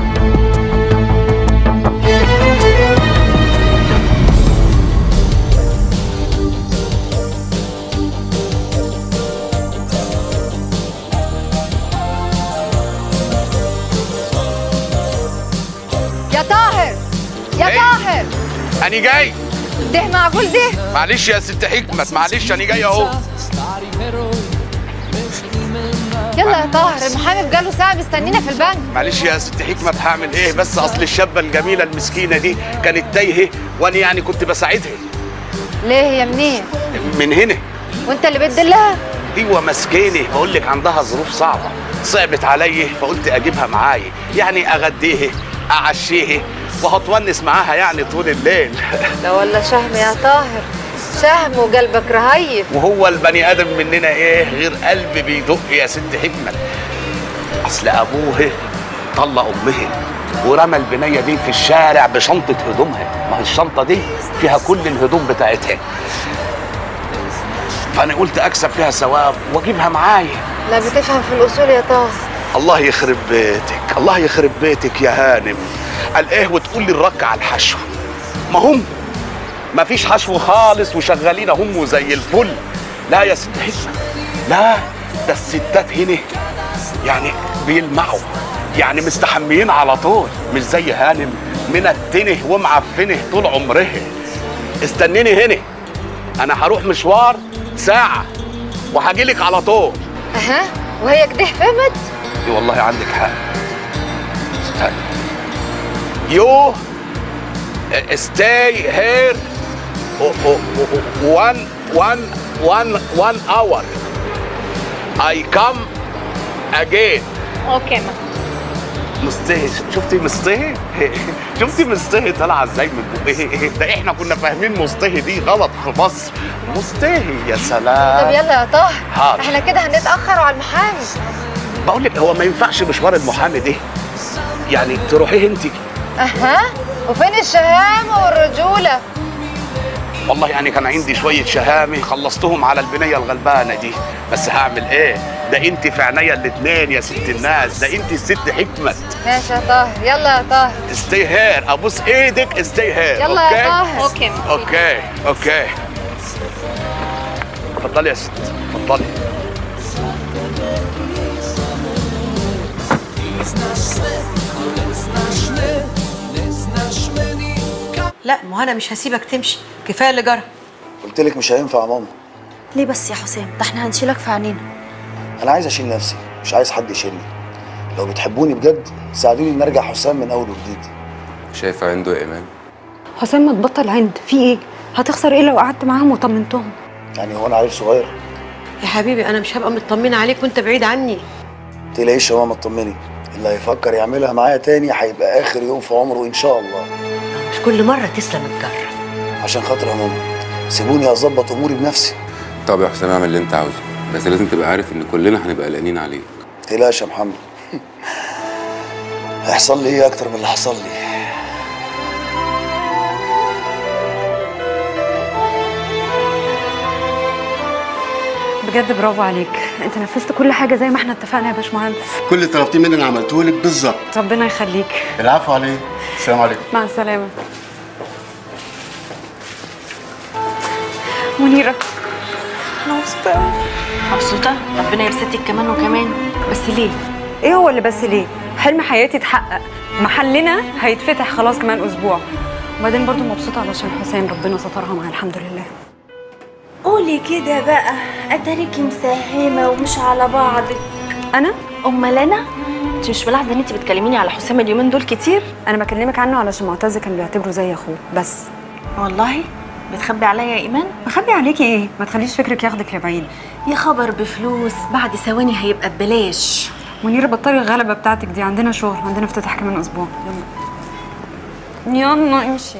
يا طاهر يا إيه؟ طاهر أنا جاي ده معقول ده معلش يا ست حكمت معلش أنا جاي أهو يا يلا يا طاهر المحامي بقاله ساعه مستنينا في البنك معلش يا ست حكمة هعمل ايه بس اصل الشابة الجميلة المسكينة دي كانت تايهة وانا يعني كنت بساعدها ليه هي منين من هنا وانت اللي بتدلها ايوه مسكينة بقول لك عندها ظروف صعبة صعبت عليا فقلت اجيبها معايا يعني اغديها اعشيها وهتونس معاها يعني طول الليل لا ولا شهم يا طاهر شهم وقلبك رهيف وهو البني ادم مننا ايه غير قلب بيدق يا ست حكمة اصل ابوه طلق امه ورمى البنية دي في الشارع بشنطة هدومها ما هي الشنطة دي فيها كل الهدوم بتاعتها فانا قلت اكسب فيها ثواب واجيبها معايا لا بتفهم في الاصول يا طاهر الله يخرب بيتك الله يخرب بيتك يا هانم قال ايه وتقول لي الرك على الحشو ما هم ما فيش حشو خالص وشغالين هم زي الفل لا يا ست حكمة لا ده الستات هنا يعني بيلمعوا يعني مستحميين على طول مش زي هانم منتنه ومعفنه طول عمرها استنيني هنا انا هروح مشوار ساعة وهجيلك على طول اها وهي كده فهمت اي والله عندك حق يو stay here one one one one hour I come again اوكي ما مستهي شفتي مستهي شفتي مستهي طالعه ازاي من بقه ده احنا كنا فاهمين مستهي دي غلط في مصر مستهي يا سلام طب يلا يا طاهر حاضر. احنا كده هنتاخر على المحامي بقول لك هو ما ينفعش مشوار المحامي ده يعني تروحيه انت اها وفين الشهامه والرجوله والله يعني كان عندي شويه شهامه خلصتهم على البنيه الغلبانه دي بس هعمل ايه ده انت في عينيا الاتنين يا ست الناس ده انت الست حكمت ماشي يا طاهر يلا يا طاهر ستي هير ابوس ايدك ستي هير يلا يا طاهر اوكي اوكي اوكي اتفضلي يا ست اتفضلي لا ما هو انا مش هسيبك تمشي كفايه اللي جرى قلت لك مش هينفع يا ماما ليه بس يا حسام ده احنا هنشيلك في عينينا انا عايز اشيل نفسي مش عايز حد يشيلني لو بتحبوني بجد ساعدوني ان ارجع حسام من اول وجديد شايفه عنده يا ايمان حسام ما تبطل عند في ايه هتخسر ايه لو قعدت معاهم وطمنتهم يعني هو انا عيل صغير يا حبيبي انا مش هبقى مطمنه عليك وانت بعيد عني تلاقيش يا ماما اطمني اللي هيفكر يعملها معايا تاني هيبقى اخر يوم في عمره ان شاء الله مش كل مره تسلم الجره عشان خاطر يا ماما سيبوني اظبط اموري بنفسي طب يا حسام اعمل اللي انت عاوزه بس لازم تبقى عارف ان كلنا هنبقى قلقانين عليك تقلقش يا محمد هيحصل لي ايه اكتر من اللي حصل لي بجد برافو عليك انت نفذت كل حاجه زي ما احنا اتفقنا يا باشمهندس كل اللي طلبتيه مني انا عملته لك بالظبط ربنا يخليك العفو عليه السلام عليكم مع السلامه منيره انا مبسوطه قوي مبسوطه ربنا يبسطك كمان وكمان بس ليه ايه هو اللي بس ليه حلم حياتي اتحقق محلنا هيتفتح خلاص كمان اسبوع وبعدين برضو مبسوطه علشان حسين ربنا سترها معاه الحمد لله قولي كده بقى اتاريكي مساهمه ومش على بعضك انا امال انا انت مش ملاحظه ان انت بتكلميني على حسام اليومين دول كتير انا بكلمك عنه علشان معتز كان بيعتبره زي اخوه بس والله بتخبي عليا يا ايمان بخبي عليكي ايه ما تخليش فكرك ياخدك لبعيد يا خبر بفلوس بعد ثواني هيبقى ببلاش منيره بطلي الغلبه بتاعتك دي عندنا شغل عندنا افتتاح كمان اسبوع يلا يلا امشي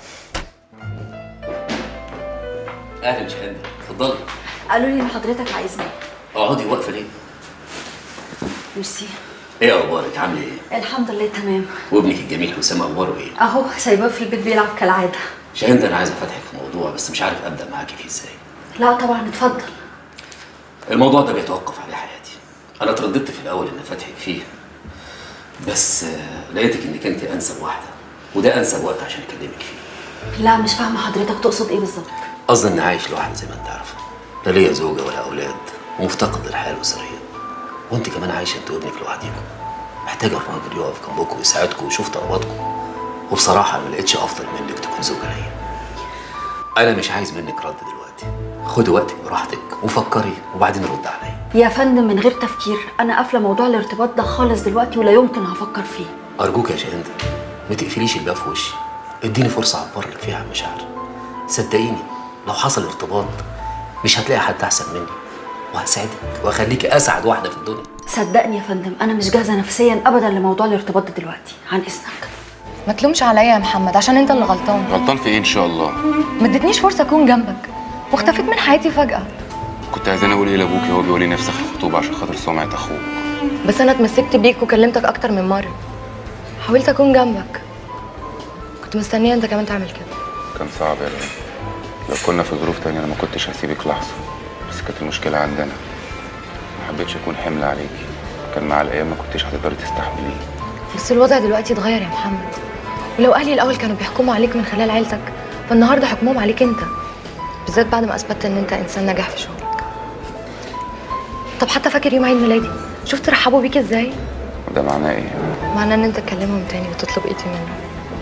اهلا شهاده اتفضلي قالوا لي ان حضرتك عايزني اقعدي واقفه ليه؟ ميرسي ايه اخبارك عامله ايه؟ الحمد لله تمام وابنك الجميل حسام اخباره ايه؟ اهو سايباه في البيت بيلعب كالعاده شاهين انا عايز افتحك في موضوع بس مش عارف ابدا معاكي فيه ازاي لا طبعا اتفضل الموضوع ده بيتوقف عليه حياتي انا اترددت في الاول ان فتحك فيه بس آه، لقيتك انك انت انسب واحده وده انسب وقت عشان اكلمك فيه لا مش فاهمه حضرتك تقصد ايه بالظبط قصدي اني عايش لوحدي زي ما انت عارفه لا ليا زوجه ولا اولاد ومفتقد للحياه الاسريه وانت كمان عايشه انت وابنك لوحديكم محتاجه راجل يقف جنبكم ويساعدكم ويشوف طلباتكم وبصراحه أنا ما لقيتش افضل منك تكون زوجه ليا انا مش عايز منك رد دلوقتي خدي وقتك براحتك وفكري وبعدين رد عليا يا فندم من غير تفكير انا قافله موضوع الارتباط ده خالص دلوقتي ولا يمكن هفكر فيه ارجوك يا شاهندة ما تقفليش الباب في وشي اديني فرصه اعبر لك فيها عن مشاعري صدقيني لو حصل ارتباط مش هتلاقي حد احسن مني وهساعدك واخليكي اسعد واحده في الدنيا صدقني يا فندم انا مش جاهزه نفسيا ابدا لموضوع الارتباط ده دلوقتي عن اذنك ما تلومش عليا يا محمد عشان انت اللي غلطان غلطان في ايه ان شاء الله ما ادتنيش فرصه اكون جنبك واختفيت من حياتي فجاه كنت عايزاني اقول ايه لابوكي وهو بيقول لي نفسخ الخطوبه عشان خاطر سمعه اخوك بس انا اتمسكت بيك وكلمتك اكتر من مره حاولت اكون جنبك كنت مستنيه انت كمان تعمل كده كان صعب يا ريان لو كنا في ظروف تانية انا ما كنتش هسيبك لحظه بس كانت المشكله عندنا ما حبيتش اكون حمل عليكي كان مع الايام ما كنتش هتقدري تستحمليه بس الوضع دلوقتي اتغير يا محمد ولو اهلي الاول كانوا بيحكموا عليك من خلال عيلتك فالنهارده حكمهم عليك انت بالذات بعد ما اثبتت ان انت انسان ناجح في شغلك طب حتى فاكر يوم عيد ميلادي شفت رحبوا بيك ازاي وده معناه ايه معناه ان انت تكلمهم تاني وتطلب ايدي منهم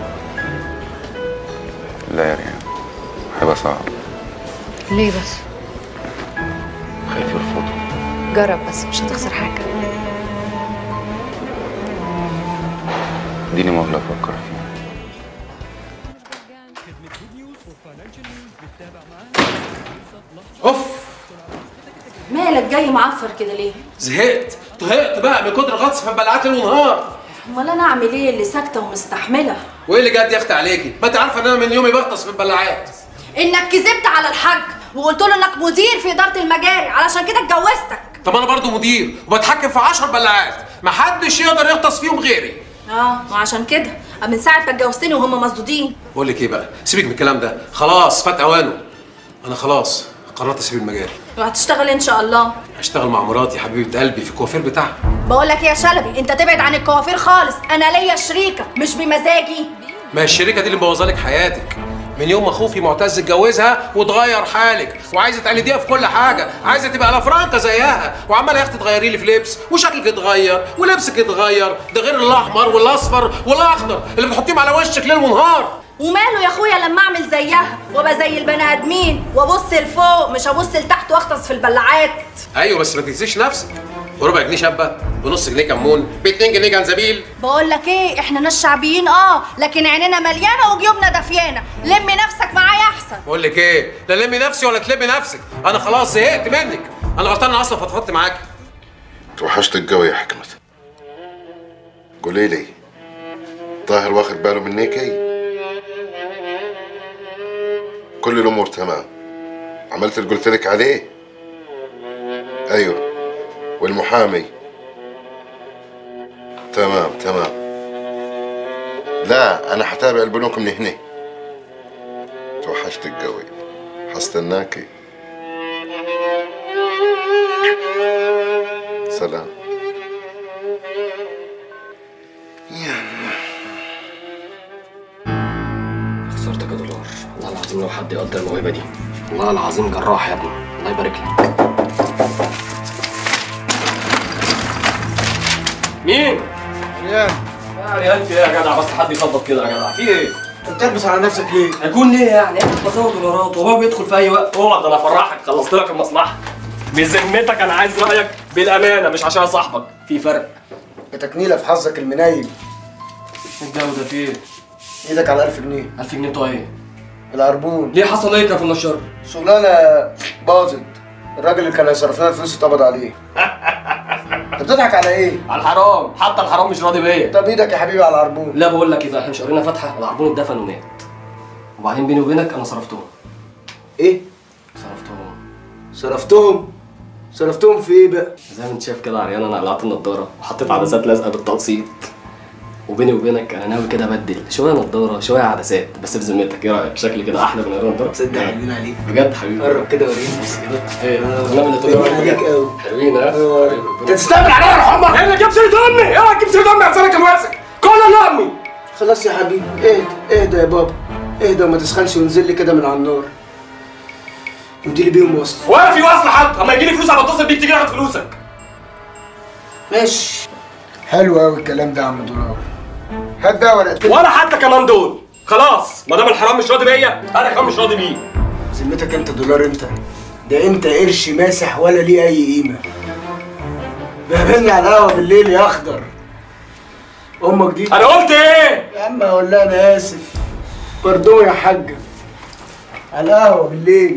لا يا ريان هيبقى صعب ليه بس خايف يرفضوا جرب بس مش هتخسر حاجه اديني مهله افكر فيها اوف مالك جاي معفر كده ليه؟ زهقت طهقت بقى من كتر غطس في البلعات ليل ونهار امال انا اعمل ايه اللي ساكته ومستحمله؟ وايه اللي جد يختي عليكي ما انت عارفه ان انا من يومي بغطس في البلعات انك كذبت على الحاج وقلت له انك مدير في اداره المجاري علشان كده اتجوزتك طب انا برضو مدير وبتحكم في 10 بلعات محدش يقدر يغطس فيهم غيري اه وعشان كده من ساعه ما اتجوزتني وهم مسدودين بقول لك ايه بقى سيبك من الكلام ده خلاص فات اوانه انا خلاص قررت اسيب المجال وهتشتغل ان شاء الله هشتغل مع مراتي حبيبه قلبي في الكوافير بتاعها بقول لك ايه يا شلبي انت تبعد عن الكوافير خالص انا ليا شريكه مش بمزاجي ما هي الشركه دي اللي مبوظه لك حياتك من يوم ما اخوكي معتز اتجوزها وتغير حالك وعايزه تقلديها في كل حاجه عايزه تبقى لافرانكا زيها وعماله يا اختي تغيري لي في لبس وشكلك اتغير ولبسك اتغير ده غير الاحمر والاصفر والاخضر اللي بتحطيهم على وشك ليل ونهار وماله يا اخويا لما اعمل زيها وابقى زي البني ادمين وابص لفوق مش ابص لتحت واغطس في البلعات ايوه بس ما تنسيش نفسك بربع جنيه شابه بنص جنيه كمون ب 2 جنيه جنزبيل بقول لك ايه احنا ناس شعبيين اه لكن عينينا مليانه وجيوبنا دافيانه لمي نفسك معايا احسن بقول لك ايه لا لمي نفسي ولا تلمي نفسك انا خلاص زهقت منك انا غلطان أنا اصلا فضفضت معاك توحشتك قوي يا حكمة قولي لي طاهر واخد باله منيكي كل الامور تمام عملت اللي قلت لك عليه ايوه والمحامي تمام تمام لا انا حتابع البنوك من هنا توحشتك قوي حستناكي سلام خسرتك يا دولار والله العظيم لو حد يقدر الموهبه دي والله العظيم جراح يا ابني الله يبارك لك مين؟ ريان يا ريان في ايه يا جدع بس حد يخبط كده يا جدع في ايه؟ انت تلبس على نفسك ليه؟ هيكون ليه يعني؟ بزود دولارات وهو بيدخل في اي وقت اقعد انا افرحك خلصت لك المصلحه بذمتك انا عايز رايك بالامانه مش عشان صاحبك في فرق بتكنيله في حظك المنايم الجوده في ايه؟ ايدك على 1000 جنيه 1000 جنيه بتوع ايه؟ العربون ليه حصل ايه كان في النشار؟ شغلانه باظت الراجل اللي كان هيصرف لنا الفلوس اتقبض عليه انت بتضحك على ايه؟ على الحرام حتى الحرام مش راضي بيا طب ايدك يا حبيبي على العربون لا بقول لك ايه بقى احنا مش قرينا فاتحه العربون اتدفن ومات وبعدين بيني وبينك انا صرفتهم ايه؟ صرفتهم صرفتهم صرفتهم في ايه بقى؟ زي ما انت شايف كده يا عريان انا قلعت النضاره وحطيت عدسات لازقه بالتقسيط وبيني وبينك انا ناوي كده ابدل شويه نضاره شويه عدسات بس بذمتك ايه رايك شكلي كده احلى من غير نضاره صدق حلوين عليك بجد حبيبي قرب كده وريني بص كده ايه انا اللي باين عليك قوي حلوين ها انت تستقبل عليا يا حمر ايه اللي جاب سيره امي؟ ايه اللي جاب سيره امي عشانك الواسع؟ كل اللي امي خلاص يا حبيبي اهدى اهدى يا بابا اهدى وما تسخنش وانزل لي كده من على النار ودي لي بيهم وصل ولا في وصل حد اما يجي لي فلوس على اتصل بيك تيجي تاخد فلوسك ماشي حلو قوي الكلام ده يا عم دولار هات ده ولا ولا حتى كمان دول خلاص ما دام الحرام مش راضي بيا انا كمان مش راضي بيه ذمتك انت دولار انت ده انت قرش ماسح ولا ليه اي قيمه بقابلني على القهوه بالليل يا اخضر امك دي انا قلت ايه يا عم اقول لها انا اسف باردون يا حاجه على القهوه بالليل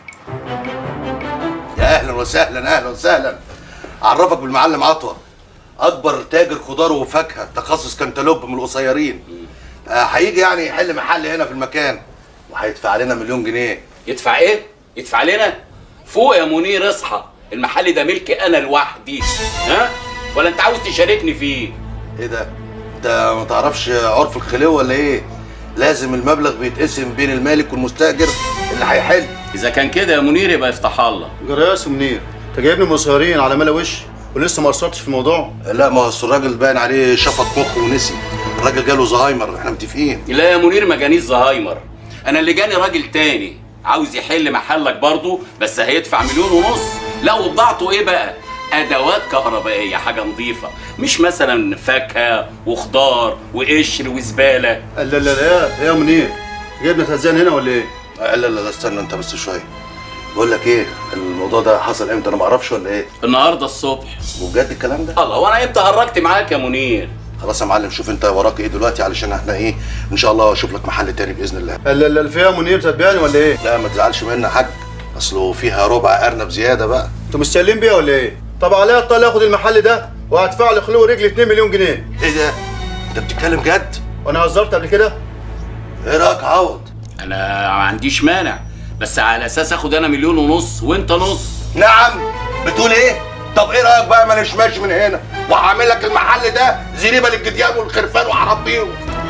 يا اهلا وسهلا اهلا وسهلا اعرفك بالمعلم عطوه اكبر تاجر خضار وفاكهه تخصص كنتالوب من القصيرين آه، هيجي يعني يحل محل هنا في المكان وهيدفع لنا مليون جنيه يدفع ايه يدفع لنا فوق يا منير اصحى المحل ده ملكي انا لوحدي ها ولا انت عاوز تشاركني فيه ايه ده انت ما تعرفش عرف الخليوه ولا ايه لازم المبلغ بيتقسم بين المالك والمستاجر اللي هيحل اذا كان كده يا منير يبقى يفتح الله جراس منير انت جايبني مصهرين على ملا وش ولسه ما قصرتش في الموضوع لا ما هو أصل الراجل باين عليه شفط مخه ونسي الراجل جاله زهايمر احنا متفقين لا يا منير ما جانيش زهايمر انا اللي جاني راجل تاني عاوز يحل محلك برضه بس هيدفع مليون ونص لا وبضاعته ايه بقى ادوات كهربائيه حاجه نظيفه مش مثلا فاكهه وخضار وقشر وزباله لا لا لا ايه يا منير جايبنا تهزان هنا ولا ايه لا لا لا استنى انت بس شويه بقول لك ايه الموضوع ده حصل امتى انا ما اعرفش ولا ايه النهارده الصبح وبجد الكلام ده الله وانا امتى هرجت معاك يا منير خلاص يا معلم شوف انت وراك ايه دلوقتي علشان احنا ايه ان شاء الله اشوف لك محل تاني باذن الله لا لا فيها منير تتبعني ولا ايه لا ما تزعلش مني يا حاج اصله فيها ربع ارنب زياده بقى انتوا مستقلين بيها ولا ايه طب عليا الطلاق اخد المحل ده وهدفع لي خلو رجلي 2 مليون جنيه ايه ده انت بتتكلم جد وانا هزرت قبل كده ايه رايك عوض انا ما عنديش مانع بس على اساس اخد انا مليون ونص وانت نص نعم بتقول ايه طب ايه رايك بقى ما اناش ماشي من هنا وهعمل لك المحل ده زريبه للجديان والخرفان وهربيهم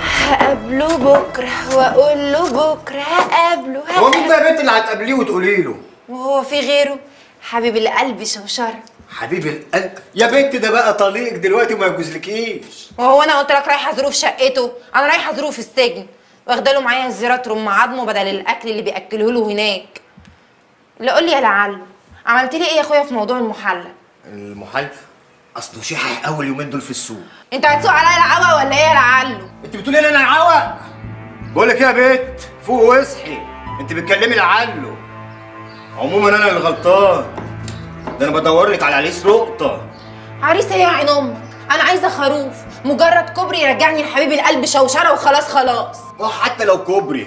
هقابله بكره واقول له بكره هقابله هو مين بقى البنت اللي هتقابليه وتقولي له وهو في غيره حبيب القلب شوشره حبيب القلب يا بنت ده بقى طليق دلوقتي وما يجوزلكيش وهو انا قلت لك رايحه ظروف شقته انا رايحه ظروف السجن واخده له معايا الزيارات رم عظمه بدل الاكل اللي بياكله له هناك لا قول لي يا لعله عملت لي ايه يا اخويا في موضوع المحلى المحل اصله شحح اول يومين دول في السوق انت هتسوق عليا العوا ولا ايه يا لعله انت بتقولي لي انا العوق بقول لك ايه يا بنت فوق واصحي انت بتكلمي لعله عموما انا اللي غلطان ده انا بدور لك على عريس لقطه عريس ايه يا عين امك انا عايزه خروف مجرد كوبري يرجعني لحبيب القلب شوشره وخلاص خلاص وحتى لو كوبري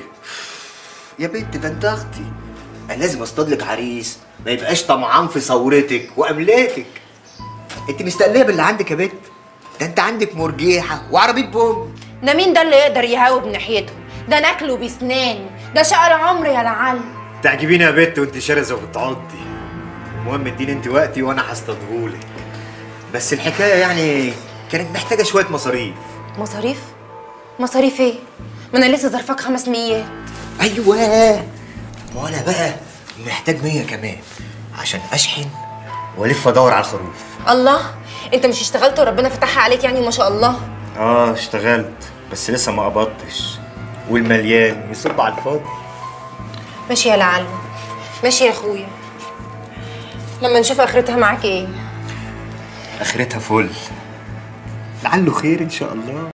يا بنت ده انت اختي انا لازم اصطاد لك عريس ما يبقاش طمعان في ثورتك واملاكك انت مستقليه باللي عندك يا بنت ده انت عندك مرجيحه وعربيه بوم ده مين ده اللي يقدر يهاوب ناحيته ده ناكله بسناني ده شقى العمر يا لعل تعجبيني يا بنت وانت شرسه وبتعضي المهم اديني انت وقتي وانا هصطادهولك بس الحكايه يعني كانت محتاجه شويه مصاريف مصاريف مصاريف ايه ما انا لسه ظرفك خمس ميات ايوه ما انا بقى محتاج مية كمان عشان اشحن والف ادور على الخروف الله انت مش اشتغلت وربنا فتحها عليك يعني ما شاء الله اه اشتغلت بس لسه ما قبضتش والمليان يصب على الفاضي ماشي يا لعل ماشي يا اخويا لما نشوف اخرتها معاك ايه اخرتها فل لعله خير ان شاء الله